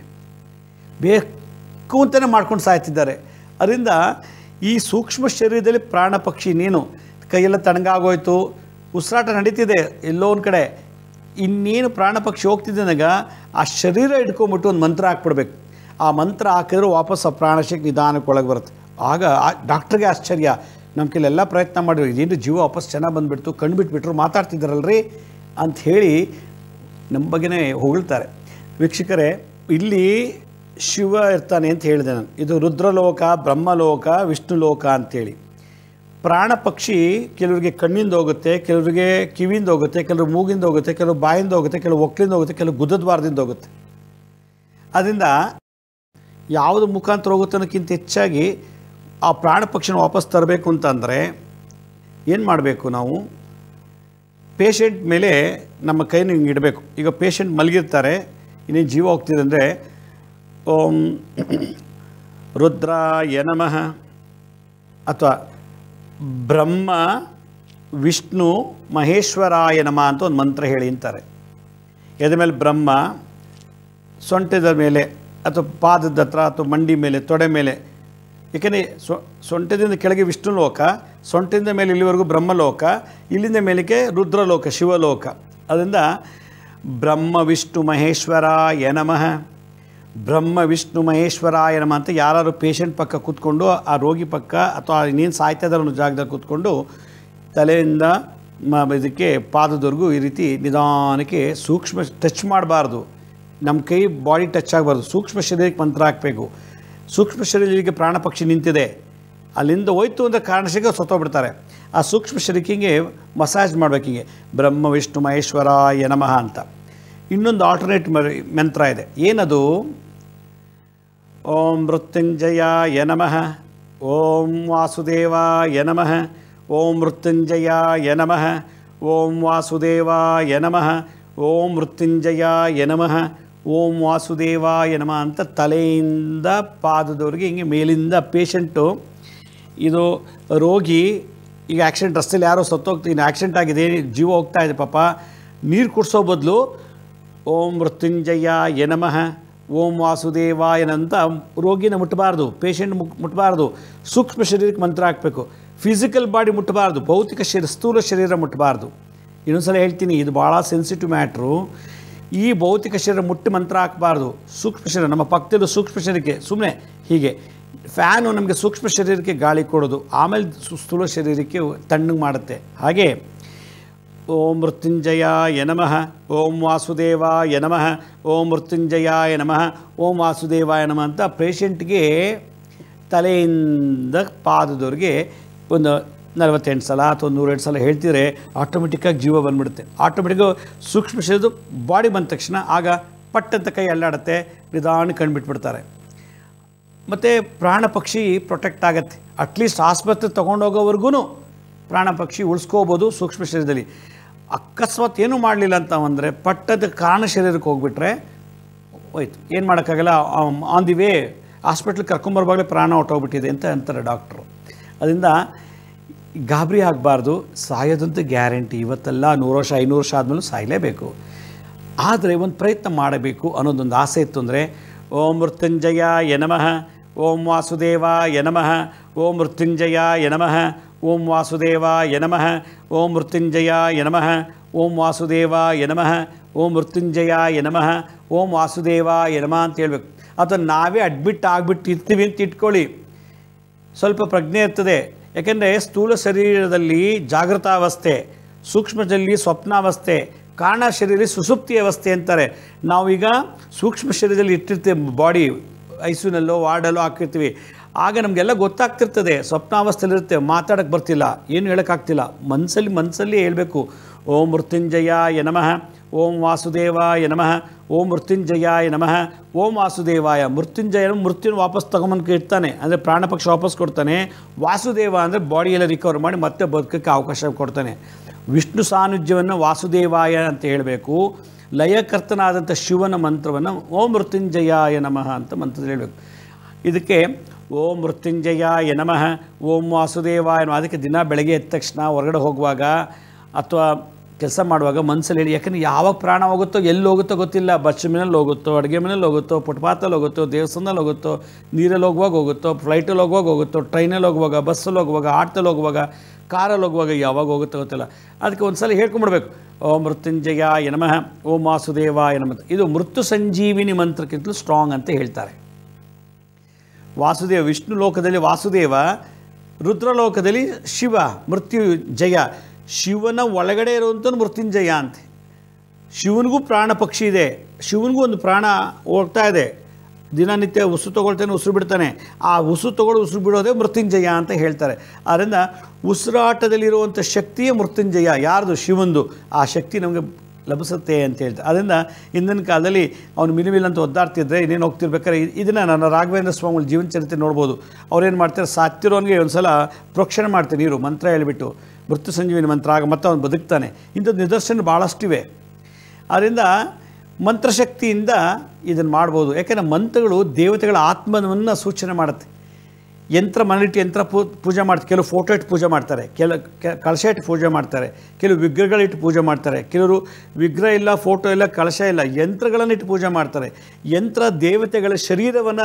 ಬೇಕು ಅಂತಲೇ ಮಾಡ್ಕೊಂಡು ಸಾಯ್ತಿದ್ದಾರೆ ಅದರಿಂದ ಈ ಸೂಕ್ಷ್ಮ ಶರೀರದಲ್ಲಿ ಪ್ರಾಣ ಪಕ್ಷಿ ನೀನು ಕೈಯೆಲ್ಲ ತಣ್ಣಗಾಗೋಯ್ತು ಉಸಿರಾಟ ನಡೀತಿದೆ ಎಲ್ಲೋ ಒಂದು ಕಡೆ ಇನ್ನೇನು ಪ್ರಾಣ ಪಕ್ಷಿ ಹೋಗ್ತಿದ್ದಾಗ ಆ ಶರೀರ ಇಟ್ಕೊಂಬಿಟ್ಟು ಒಂದು ಮಂತ್ರ ಹಾಕ್ಬಿಡ್ಬೇಕು ಆ ಮಂತ್ರ ಹಾಕಿದ್ರೆ ವಾಪಸ್ ಆ ಪ್ರಾಣಶಕ್ತಿ ನಿಧಾನಕ್ಕೆ ಒಳಗೆ ಬರುತ್ತೆ ಆಗ ಆ ಡಾಕ್ಟ್ರಿಗೆ ಆಶ್ಚರ್ಯ ನಮ್ಮ ಕೈಲೆಲ್ಲ ಪ್ರಯತ್ನ ಮಾಡಿದ್ರು ಇದೇನು ಜೀವ ವಾಪಸ್ ಚೆನ್ನಾಗಿ ಬಂದುಬಿಡ್ತು ಕಣ್ಣು ಬಿಟ್ಬಿಟ್ರು ಮಾತಾಡ್ತಿದ್ದಾರಲ್ರಿ ಅಂತ ಹೇಳಿ ನಮ್ಮ ಬಗ್ಗೆನೇ ಹೊಗಳ್ತಾರೆ ವೀಕ್ಷಕರೇ ಇಲ್ಲಿ ಶಿವ ಇರ್ತಾನೆ ಅಂತ ಹೇಳಿದೆ ನಾನು ಇದು ರುದ್ರಲೋಕ ಬ್ರಹ್ಮಲೋಕ ವಿಷ್ಣುಲೋಕ ಅಂತೇಳಿ ಪ್ರಾಣ ಪಕ್ಷಿ ಕೆಲವರಿಗೆ ಕಣ್ಣಿಂದ ಹೋಗುತ್ತೆ ಕೆಲವರಿಗೆ ಕಿವಿಯಿಂದ ಹೋಗುತ್ತೆ ಕೆಲವರು ಮೂಗಿಂದ ಹೋಗುತ್ತೆ ಕೆಲವು ಬಾಯಿಂದ ಹೋಗುತ್ತೆ ಕೆಲವು ಒಕ್ಕಲಿಂದ ಹೋಗುತ್ತೆ ಕೆಲವು ಗುದ್ದದ್ವಾರದಿಂದ ಹೋಗುತ್ತೆ ಅದರಿಂದ ಯಾವುದು ಮುಖಾಂತರ ಹೋಗುತ್ತೆ ಅನ್ನೋಕ್ಕಿಂತ ಹೆಚ್ಚಾಗಿ ಆ ಪ್ರಾಣ ಪಕ್ಷಿನ ವಾಪಸ್ ತರಬೇಕು ಅಂತಂದರೆ ಏನು ಮಾಡಬೇಕು ನಾವು ಪೇಷಂಟ್ ಮೇಲೆ ನಮ್ಮ ಕೈನ ಹಿಂಗೆ ಇಡಬೇಕು ಈಗ ಪೇಷಂಟ್ ಮಲಗಿರ್ತಾರೆ ಇನ್ನೇನು ಜೀವ ಹೋಗ್ತಿದೆ ಅಂದರೆ ಓಂ ರುದ್ರಾಯ ನಮಃ ಅಥವಾ ಬ್ರಹ್ಮ ವಿಷ್ಣು ಮಹೇಶ್ವರಾಯ ನಮಃ ಅಂತ ಒಂದು ಮಂತ್ರ ಹೇಳಿ ಅಂತಾರೆ ಎದ ಮೇಲೆ ಬ್ರಹ್ಮ ಸೊಂಟದ ಮೇಲೆ ಅಥವಾ ಪಾದದ ಹತ್ರ ಅಥವಾ ಮಂಡಿ ಮೇಲೆ ತೊಡೆ ಮೇಲೆ ಏಕೆಂದರೆ ಸೊ ಸೊಂಟದಿಂದ ಕೆಳಗೆ ವಿಷ್ಣು ಲೋಕ ಸೊಂಟದಿಂದ ಮೇಲೆ ಇಲ್ಲಿವರೆಗೂ ಬ್ರಹ್ಮಲೋಕ ಇಲ್ಲಿಂದ ಮೇಲಕ್ಕೆ ರುದ್ರಲೋಕ ಶಿವಲೋಕ ಅದರಿಂದ ಬ್ರಹ್ಮ ವಿಷ್ಣು ಮಹೇಶ್ವರಾಯ ನಮಃ ಬ್ರಹ್ಮ ವಿಷ್ಣು ಮಹೇಶ್ವರಾಯ ನಮಃ ಅಂತ ಯಾರು ಪೇಷಂಟ್ ಪಕ್ಕ ಕೂತ್ಕೊಂಡು ಆ ರೋಗಿ ಪಕ್ಕ ಅಥವಾ ಇನ್ನೇನು ಸಾಯ್ತಾ ಇದ್ದಾರೆ ಅನ್ನೋ ಜಾಗದಲ್ಲಿ ಕೂತ್ಕೊಂಡು ತಲೆಯಿಂದ ಮ ಇದಕ್ಕೆ ಪಾದದವರೆಗೂ ಈ ರೀತಿ ನಿಧಾನಕ್ಕೆ ಸೂಕ್ಷ್ಮ ಟಚ್ ಮಾಡಬಾರ್ದು ನಮ್ಮ ಕೈ ಬಾಡಿ ಟಚ್ ಆಗಬಾರ್ದು ಸೂಕ್ಷ್ಮ ಶರೀರಕ್ಕೆ ಮಂತ್ರ ಹಾಕಬೇಕು ಸೂಕ್ಷ್ಮ ಶರೀರಕ್ಕೆ ಪ್ರಾಣ ಪಕ್ಷಿ ನಿಂತಿದೆ ಅಲ್ಲಿಂದ ಹೋಯ್ತು ಅಂದರೆ ಕಾರಣಶಿಗೆ ಸತ್ತೋಗ್ಬಿಡ್ತಾರೆ ಆ ಸೂಕ್ಷ್ಮ ಶರೀರಕ್ಕೆ ಹಿಂಗೆ ಮಸಾಜ್ ಮಾಡ್ಬೇಕು ಹಿಂಗೆ ಬ್ರಹ್ಮ ವಿಷ್ಣು ಮಹೇಶ್ವರಾಯ ನಮಃ ಅಂತ ಇನ್ನೊಂದು ಆಲ್ಟರ್ನೇಟ್ ಮಂತ್ರ ಇದೆ ಏನದು ಓಂ ಮೃತ್ಯುಂಜಯಾಯ ನಮಃ ಓಂ ವಾಸುದೇವಾಯ ನಮಃ ಓಂ ಮೃತ್ಯುಂಜಯಾಯ ನಮಃ ಓಂ ವಾಸುದೇವಾಯ ನಮಃ ಓಂ ಮೃತ್ಯುಂಜಯಾಯ ನಮಃ ಓಂ ವಾಸುದೇವಾಯ ನಮಃ ಅಂತ ತಲೆಯಿಂದ ಪಾದದವರೆಗೆ ಹಿಂಗೆ ಮೇಲಿಂದ ಪೇಷಂಟು ಇದು ರೋಗಿ ಈಗ ಆಕ್ಸಿಡೆಂಟ್ ರಸ್ತೆಯಲ್ಲಿ ಯಾರೋ ಸತ್ತೋಗ್ತೀನಿ ಆಕ್ಸಿಡೆಂಟ್ ಆಗಿದೆ ಜೀವ ಹೋಗ್ತಾ ಇದೆ ಪಾಪ ನೀರು ಕುಡಿಸೋ ಬದಲು ಓಂ ಮೃತ್ಯುಂಜಯ ನಮಃ ಓಂ ವಾಸುದೇವಾಯನ ಅಂತ ರೋಗಿನ ಮುಟ್ಟಬಾರ್ದು ಪೇಷಂಟ್ ಮುಟ್ ಮುಟ್ಟಬಾರ್ದು ಸೂಕ್ಷ್ಮ ಶರೀರಕ್ಕೆ ಮಂತ್ರ ಹಾಕಬೇಕು ಫಿಸಿಕಲ್ ಬಾಡಿ ಮುಟ್ಟಬಾರ್ದು ಭೌತಿಕ ಶರೀರ ಸ್ಥೂಲ ಶರೀರ ಮುಟ್ಟಬಾರ್ದು ಇನ್ನೊಂದ್ಸಲ ಹೇಳ್ತೀನಿ ಇದು ಭಾಳ ಸೆನ್ಸಿಟಿವ್ ಮ್ಯಾಟ್ರು ಈ ಭೌತಿಕ ಶರೀರ ಮುಟ್ಟಿ ಮಂತ್ರ ಹಾಕಬಾರ್ದು ಸೂಕ್ಷ್ಮ ಶರೀರ ನಮ್ಮ ಪಕ್ಕದಲ್ಲಿ ಸೂಕ್ಷ್ಮ ಶರೀರಕ್ಕೆ ಸುಮ್ಮನೆ ಹೀಗೆ ಫ್ಯಾನು ನಮಗೆ ಸೂಕ್ಷ್ಮ ಶರೀರಕ್ಕೆ ಗಾಳಿ ಕೊಡೋದು ಆಮೇಲೆ ಸು- ಸ್ಥೂಲ ಶರೀರಕ್ಕೆ ತಣ್ಣಗೆ ಮಾಡುತ್ತೆ ಹಾಗೆ ಓಂ ಮೃತ್ಯುಂಜಯಾಯ ನಮಃ ಓಂ ವಾಸುದೇವಾಯ ನಮಃ ಓಂ ಮೃತ್ಯುಂಜಯಾಯ ನಮಃ ಓಂ ವಾಸುದೇವಾಯ ನಮಃ ಅಂತ ಪೇಷಂಟ್ಗೆ ತಲೆಯಿಂದ ಪಾದದವರೆಗೆ ಒಂದು ನಲವತ್ತೆಂಟು ಸಲ ಅಥವಾ ನೂರೆಂಟು ಸಲ ಹೇಳ್ತಿದ್ರೆ ಆಟೋಮೆಟಿಕ್ಕಾಗಿ ಜೀವ ಬಂದ್ಬಿಡುತ್ತೆ ಆಟೋಮೆಟಿಕ್ಕು ಸೂಕ್ಷ್ಮ ಶರೀರದ್ದು ಬಾಡಿ ಬಂದ ತಕ್ಷಣ ಆಗ ಪಟ್ಟಂತ ಕೈ ಅಲ್ಲಾಡುತ್ತೆ ನಿಧಾನ ಕಂಡುಬಿಟ್ಬಿಡ್ತಾರೆ ಮತ್ತು ಪ್ರಾಣ ಪಕ್ಷಿ ಪ್ರೊಟೆಕ್ಟ್ ಆಗುತ್ತೆ ಅಟ್ಲೀಸ್ಟ್ ಆಸ್ಪತ್ರೆ ತೊಗೊಂಡೋಗೋವರೆಗೂ ಪ್ರಾಣ ಪಕ್ಷಿ ಉಳಿಸ್ಕೋಬೋದು ಸೂಕ್ಷ್ಮ ಶರೀರದಲ್ಲಿ ಅಕಸ್ಮಾತ್ ಏನೂ ಮಾಡಲಿಲ್ಲ ಅಂತ ಅಂದರೆ ಪಟ್ಟದ ಕಾರಣ ಶರೀರಕ್ಕೆ ಹೋಗ್ಬಿಟ್ರೆ ಹೋಯ್ತು ಏನು ಮಾಡೋಕ್ಕಾಗಲ್ಲ ಆನ್ ದಿ ವೇ ಹಾಸ್ಪಿಟ್ಲಿಗೆ ಕರ್ಕೊಂಬರ್ವಾಗಲೇ ಪ್ರಾಣ ಹೊಟ್ಟೋಗ್ಬಿಟ್ಟಿದೆ ಅಂತ ಅಂತಾರೆ ಡಾಕ್ಟ್ರು ಅದರಿಂದ ಗಾಬರಿ ಆಗಬಾರ್ದು ಸಾಯೋದಂತೂ ಗ್ಯಾರಂಟಿ ಇವತ್ತೆಲ್ಲ ನೂರು ವರ್ಷ ಐನೂರು ವರ್ಷ ಆದಮೇಲೂ ಸಾಯಲೇಬೇಕು ಆದರೆ ಒಂದು ಪ್ರಯತ್ನ ಮಾಡಬೇಕು ಅನ್ನೋದೊಂದು ಆಸೆ ಇತ್ತು ಅಂದರೆ ಓಂ ಮೃತ್ಯುಂಜಯ ನಮಃ ಓಂ ವಾಸುದೇವ ನಮಃ ಓಂ ಮೃತ್ಯುಂಜಯ ನಮಃ ಓಂ ವಾಸುದೇವ ನಮಃ ಓಂ ಮೃತ್ಯುಂಜಯ ನಮಃ ಓಂ ವಾಸುದೇವ ನಮಃ ಓಂ ಮೃತ್ಯುಂಜಯ ನಮಃ ಓಂ ವಾಸುದೇವ ನಮಃ ಅಂತ ಹೇಳ್ಬೇಕು ಅಥವಾ ನಾವೇ ಅಡ್ಮಿಟ್ ಆಗಿಬಿಟ್ಟು ಇರ್ತೀವಿ ಅಂತ ಇಟ್ಕೊಳ್ಳಿ ಸ್ವಲ್ಪ ಪ್ರಜ್ಞೆ ಇರ್ತದೆ ಯಾಕೆಂದರೆ ಸ್ಥೂಲ ಶರೀರದಲ್ಲಿ ಜಾಗೃತಾವಸ್ಥೆ ಸೂಕ್ಷ್ಮದಲ್ಲಿ ಸ್ವಪ್ನಾವಸ್ಥೆ ಕಾರಣ ಶರೀರ ಸುಸುಪ್ತಿ ಅವಸ್ಥೆ ಅಂತಾರೆ ನಾವೀಗ ಸೂಕ್ಷ್ಮ ಶರೀರದಲ್ಲಿ ಇಟ್ಟಿರ್ತೀವಿ ಬಾಡಿ ಐಸಿನಲ್ಲೋ ವಾರ್ಡಲ್ಲೋ ಹಾಕಿರ್ತೀವಿ ಆಗ ನಮಗೆಲ್ಲ ಗೊತ್ತಾಗ್ತಿರ್ತದೆ ಸ್ವಪ್ನಾವಸ್ಥೆಯಲ್ಲಿರುತ್ತೆ ಮಾತಾಡೋಕ್ಕೆ ಬರ್ತಿಲ್ಲ ಏನು ಹೇಳೋಕ್ಕಾಗ್ತಿಲ್ಲ ಮನಸ್ಸಲ್ಲಿ ಮನಸ್ಸಲ್ಲಿ ಹೇಳಬೇಕು ಓಂ ಮೃತ್ಯುಂಜಯಾಯ ನಮಃ ಓಂ ವಾಸುದೇವಾಯ ನಮಃ ಓಂ ಮೃತ್ಯುಂಜಯಾಯ ನಮಃ ಓಂ ವಾಸುದೇವಾಯ ಮೃತ್ಯುಂಜಯ ಮೃತ್ಯುನ ವಾಪಸ್ ತಗೊಂಬಂದು ಇಡ್ತಾನೆ ಅಂದರೆ ಪ್ರಾಣ ಪಕ್ಷ ವಾಪಸ್ ಕೊಡ್ತಾನೆ ವಾಸುದೇವ ಅಂದರೆ ಬಾಡಿಯೆಲ್ಲ ರಿಕವರ್ ಮಾಡಿ ಮತ್ತೆ ಬದುಕಕ್ಕೆ ಅವಕಾಶ ಕೊಡ್ತಾನೆ ವಿಷ್ಣು ಸಾನ್ನಿಧ್ಯವನ್ನು ವಾಸುದೇವಾಯ ಅಂತ ಹೇಳಬೇಕು ಲಯಕರ್ತನಾದಂಥ ಶಿವನ ಮಂತ್ರವನ್ನು ಓಂ ಮೃತ್ಯುಂಜಯಾಯ ನಮಃ ಅಂತ ಮಂತ್ರದಲ್ಲಿ ಹೇಳಬೇಕು ಇದಕ್ಕೆ ಓಂ ಮೃತ್ಯುಂಜಯಾಯ ನಮಃ ಓಂ ವಾಸುದೇವಾಯ ನಮಃ ಅದಕ್ಕೆ ದಿನ ಬೆಳಗ್ಗೆ ಎದ್ದ ತಕ್ಷಣ ಹೊರಗಡೆ ಹೋಗುವಾಗ ಅಥವಾ ಕೆಲಸ ಮಾಡುವಾಗ ಮನಸ್ಸಲ್ಲಿ ಹೇಳಿ ಯಾಕಂದರೆ ಯಾವಾಗ ಪ್ರಾಣ ಹೋಗುತ್ತೋ ಎಲ್ಲಿ ಹೋಗುತ್ತೋ ಗೊತ್ತಿಲ್ಲ ಬಸ್ ಮನೇಲಿ ಹೋಗುತ್ತೋ ಅಡುಗೆ ಮನೇಲಿ ಹೋಗುತ್ತೋ ಫುಟ್ಪಾತಲ್ಲಿ ಹೋಗುತ್ತೋ ದೇವಸ್ಥಾನದಲ್ಲಿ ಹೋಗುತ್ತೋ ನೀರಲ್ಲಿ ಹೋಗುವಾಗ ಹೋಗುತ್ತೋ ಫ್ಲೈಟಲ್ಲಿ ಹೋಗುವಾಗ ಹೋಗುತ್ತೋ ಟ್ರೈನಲ್ಲಿ ಹೋಗುವಾಗ ಬಸ್ಸಲ್ಲಿ ಹೋಗುವಾಗ ಆಟೋದಲ್ಲಿ ಹೋಗುವಾಗ ಕಾರಲ್ಲಿ ಹೋಗುವಾಗ ಯಾವಾಗ ಹೋಗುತ್ತೋ ಗೊತ್ತಿಲ್ಲ ಅದಕ್ಕೆ ಒಂದು ಸಲ ಹೇಳ್ಕೊಂಬಿಡ್ಬೇಕು ಓಂ ಮೃತ್ಯುಂಜಯ ನಮಃ ಓಂ ವಾಸುದೇವಾಯ ನಮಃ ಇದು ಮೃತ್ಯು ಸಂಜೀವಿನಿ ಮಂತ್ರಕ್ಕಿಂತಲೂ ಸ್ಟ್ರಾಂಗ್ ಅಂತ ಹೇಳ್ತಾರೆ ವಾಸುದೇವ ವಿಷ್ಣು ಲೋಕದಲ್ಲಿ ವಾಸುದೇವ ರುದ್ರಲೋಕದಲ್ಲಿ ಶಿವ ಮೃತ್ಯು ಜಯ ಶಿವನ ಒಳಗಡೆ ಇರುವಂಥ ಮೃತ್ಯುಂಜಯ ಅಂತೆ ಶಿವನಿಗೂ ಪ್ರಾಣ ಪಕ್ಷಿ ಇದೆ ಶಿವನಿಗೂ ಒಂದು ಪ್ರಾಣ ಹೋಗ್ತಾ ಇದೆ ದಿನನಿತ್ಯ ಉಸು ತೊಗೊಳ್ತಾನೆ ಉಸಿರು ಬಿಡ್ತಾನೆ ಆ ಉಸು ತೊಗೊಳ್ಳು ಉಸಿರು ಬಿಡೋದೇ ಮೃತ್ಯುಂಜಯ ಅಂತ ಹೇಳ್ತಾರೆ ಆದ್ದರಿಂದ ಉಸಿರಾಟದಲ್ಲಿರುವಂಥ ಶಕ್ತಿಯೇ ಮೃತ್ಯುಂಜಯ ಯಾರ್ದು ಶಿವಂದು ಆ ಶಕ್ತಿ ನಮಗೆ ಲಭಿಸುತ್ತೆ ಅಂತ ಹೇಳ್ತಾರೆ ಅದರಿಂದ ಹಿಂದಿನ ಕಾಲದಲ್ಲಿ ಅವನು ಮಿನಿಮಿಲ್ ಅಂತ ಒದ್ದಾಡ್ತಿದ್ರೆ ಇನ್ನೇನು ಹೋಗ್ತಿರ್ಬೇಕಾದ್ರೆ ಇದನ್ನು ನನ್ನ ರಾಘವೇಂದ್ರ ಸ್ವಾಮಿಗಳ ಜೀವನ ಚರಿತ್ರೆ ನೋಡ್ಬೋದು ಅವ್ರೇನು ಮಾಡ್ತಾರೆ ಸಾತ್ತಿರೋನಿಗೆ ಒಂದು ಸಲ ಪ್ರೋಕ್ಷಣೆ ಮಾಡ್ತಾರೆ ನೀರು ಮಂತ್ರ ಹೇಳಿಬಿಟ್ಟು ಮೃತ್ಯು ಸಂಜೀವಿನಿ ಮಂತ್ರ ಆಗ ಮತ್ತೆ ಅವನು ಬದುಕ್ತಾನೆ ಇಂಥದ್ದು ನಿದರ್ಶನ ಭಾಳಷ್ಟಿವೆ ಆದ್ದರಿಂದ ಮಂತ್ರಶಕ್ತಿಯಿಂದ ಇದನ್ನು ಮಾಡ್ಬೋದು ಯಾಕೆಂದರೆ ಮಂತ್ರಗಳು ದೇವತೆಗಳ ಆತ್ಮವನ್ನು ಸೂಚನೆ ಮಾಡುತ್ತೆ ಯಂತ್ರ ಮನೆಲಿಟ್ಟು ಯಂತ್ರ ಪೂ ಪೂಜೆ ಮಾಡ್ತಾರೆ ಕೆಲವು ಫೋಟೋ ಇಟ್ಟು ಪೂಜೆ ಮಾಡ್ತಾರೆ ಕೆಲ ಕೆ- ಕಳಶ ಇಟ್ಟು ಪೂಜೆ ಮಾಡ್ತಾರೆ ಕೆಲವು ವಿಗ್ರಹಗಳಿಟ್ಟು ಪೂಜೆ ಮಾಡ್ತಾರೆ ಕೆಲವರು ವಿಗ್ರಹ ಇಲ್ಲ ಫೋಟೋ ಇಲ್ಲ ಕಳಶ ಇಲ್ಲ ಯಂತ್ರಗಳನ್ನಿಟ್ಟು ಪೂಜೆ ಮಾಡ್ತಾರೆ ಯಂತ್ರ ದೇವತೆಗಳ ಶರೀರವನ್ನು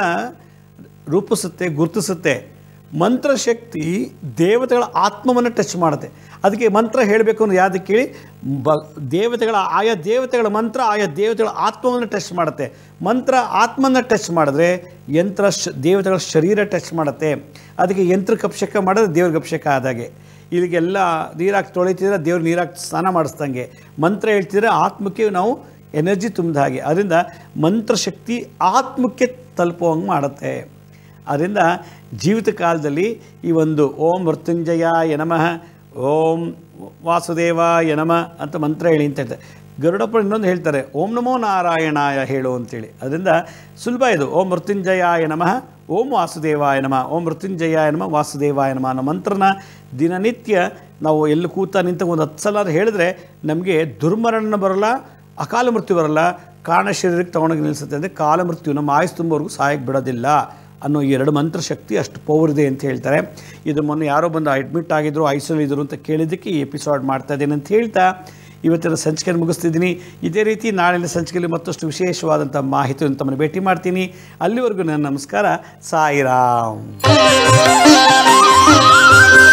ರೂಪಿಸುತ್ತೆ ಗುರುತಿಸುತ್ತೆ ಮಂತ್ರಶಕ್ತಿ ದೇವತೆಗಳ ಆತ್ಮವನ್ನು ಟಚ್ ಮಾಡುತ್ತೆ ಅದಕ್ಕೆ ಮಂತ್ರ ಹೇಳಬೇಕು ಅಂದ್ರೆ ಯಾವ್ದಕ್ಕೆ ಕೇಳಿ ಬ ದೇವತೆಗಳ ಆಯಾ ದೇವತೆಗಳ ಮಂತ್ರ ಆಯಾ ದೇವತೆಗಳ ಆತ್ಮವನ್ನು ಟಚ್ ಮಾಡುತ್ತೆ ಮಂತ್ರ ಆತ್ಮನ ಟಚ್ ಮಾಡಿದ್ರೆ ಯಂತ್ರ ಶ ದೇವತೆಗಳ ಶರೀರ ಟಚ್ ಮಾಡುತ್ತೆ ಅದಕ್ಕೆ ಯಂತ್ರಕ್ಕೆ ಅಭಿಷೇಕ ಮಾಡಿದ್ರೆ ದೇವ್ರಿಗೆ ಅಭಿಷೇಕ ಆದಾಗೆ ಇಲ್ಲಿಗೆಲ್ಲ ನೀರಾಕಿ ತೊಳಿತಿದ್ರೆ ದೇವ್ರು ನೀರಾಕಿ ಸ್ನಾನ ಮಾಡಿಸ್ದಂಗೆ ಮಂತ್ರ ಹೇಳ್ತಿದ್ರೆ ಆತ್ಮಕ್ಕೆ ನಾವು ಎನರ್ಜಿ ತುಂಬಿದ ಹಾಗೆ ಅದರಿಂದ ಮಂತ್ರಶಕ್ತಿ ಆತ್ಮಕ್ಕೆ ತಲುಪುವಂಗೆ ಮಾಡುತ್ತೆ ಅದರಿಂದ ಜೀವಿತ ಕಾಲದಲ್ಲಿ ಈ ಒಂದು ಓಂ ಮೃತ್ಯುಂಜಯ ನಮಃ ಓಂ ವಾಸುದೇವಾಯ ನಮಃ ಅಂತ ಮಂತ್ರ ಹೇಳಿ ಅಂತ ಹೇಳ್ತಾರೆ ಗರುಡಪ್ಪ ಇನ್ನೊಂದು ಹೇಳ್ತಾರೆ ಓಂ ನಮೋ ನಾರಾಯಣಾಯ ಹೇಳು ಅಂತೇಳಿ ಅದರಿಂದ ಸುಲಭ ಇದು ಓಂ ಮೃತ್ಯುಂಜಯಾಯ ನಮಃ ಓಂ ವಾಸುದೇವಾಯ ನಮಃ ಓಂ ಮೃತ್ಯುಂಜಯಾಯ ನಮಃ ವಾಸುದೇವಾಯ ನಮಃ ಅನ್ನೋ ಮಂತ್ರನ ದಿನನಿತ್ಯ ನಾವು ಎಲ್ಲಿ ಕೂತ ನಿಂತ ಒಂದು ಹತ್ತು ಸಲ ಹೇಳಿದ್ರೆ ನಮಗೆ ದುರ್ಮರಣ ಬರಲ್ಲ ಅಕಾಲ ಮೃತ್ಯು ಬರಲ್ಲ ಕಾರಣ ಶರೀರಕ್ಕೆ ತೊಗೊಂಡೋಗಿ ನಿಲ್ಲಿಸುತ್ತೆ ಅಂದರೆ ಕಾಲ ಮೃತ್ಯು ನಮ್ಮ ಆಯುಸ್ ತುಂಬೋವರೆಗೂ ಸಾಯಕ್ಕೆ ಬಿಡೋದಿಲ್ಲ ಅನ್ನೋ ಈ ಎರಡು ಮಂತ್ರ ಶಕ್ತಿ ಅಷ್ಟು ಪವರ್ ಇದೆ ಅಂತ ಹೇಳ್ತಾರೆ ಇದು ಮೊನ್ನೆ ಯಾರೋ ಬಂದು ಅಡ್ಮಿಟ್ ಆಗಿದ್ರು ಐಸೋಲ್ ಇದ್ರು ಅಂತ ಕೇಳಿದ್ದಕ್ಕೆ ಈ ಎಪಿಸೋಡ್ ಮಾಡ್ತಾ ಇದ್ದೇನೆ ಅಂತ ಹೇಳ್ತಾ ಇವತ್ತಿನ ಸಂಚಿಕೆಯನ್ನು ಮುಗಿಸ್ತಿದ್ದೀನಿ ಇದೇ ರೀತಿ ನಾಳಿನ ಸಂಚಿಕೆಯಲ್ಲಿ ಮತ್ತಷ್ಟು ವಿಶೇಷವಾದಂಥ ಮಾಹಿತಿಯನ್ನು ತಮ್ಮನ್ನು ಭೇಟಿ ಮಾಡ್ತೀನಿ ಅಲ್ಲಿವರೆಗೂ ನನ್ನ ನಮಸ್ಕಾರ ಸಾಯಿರಾಮ್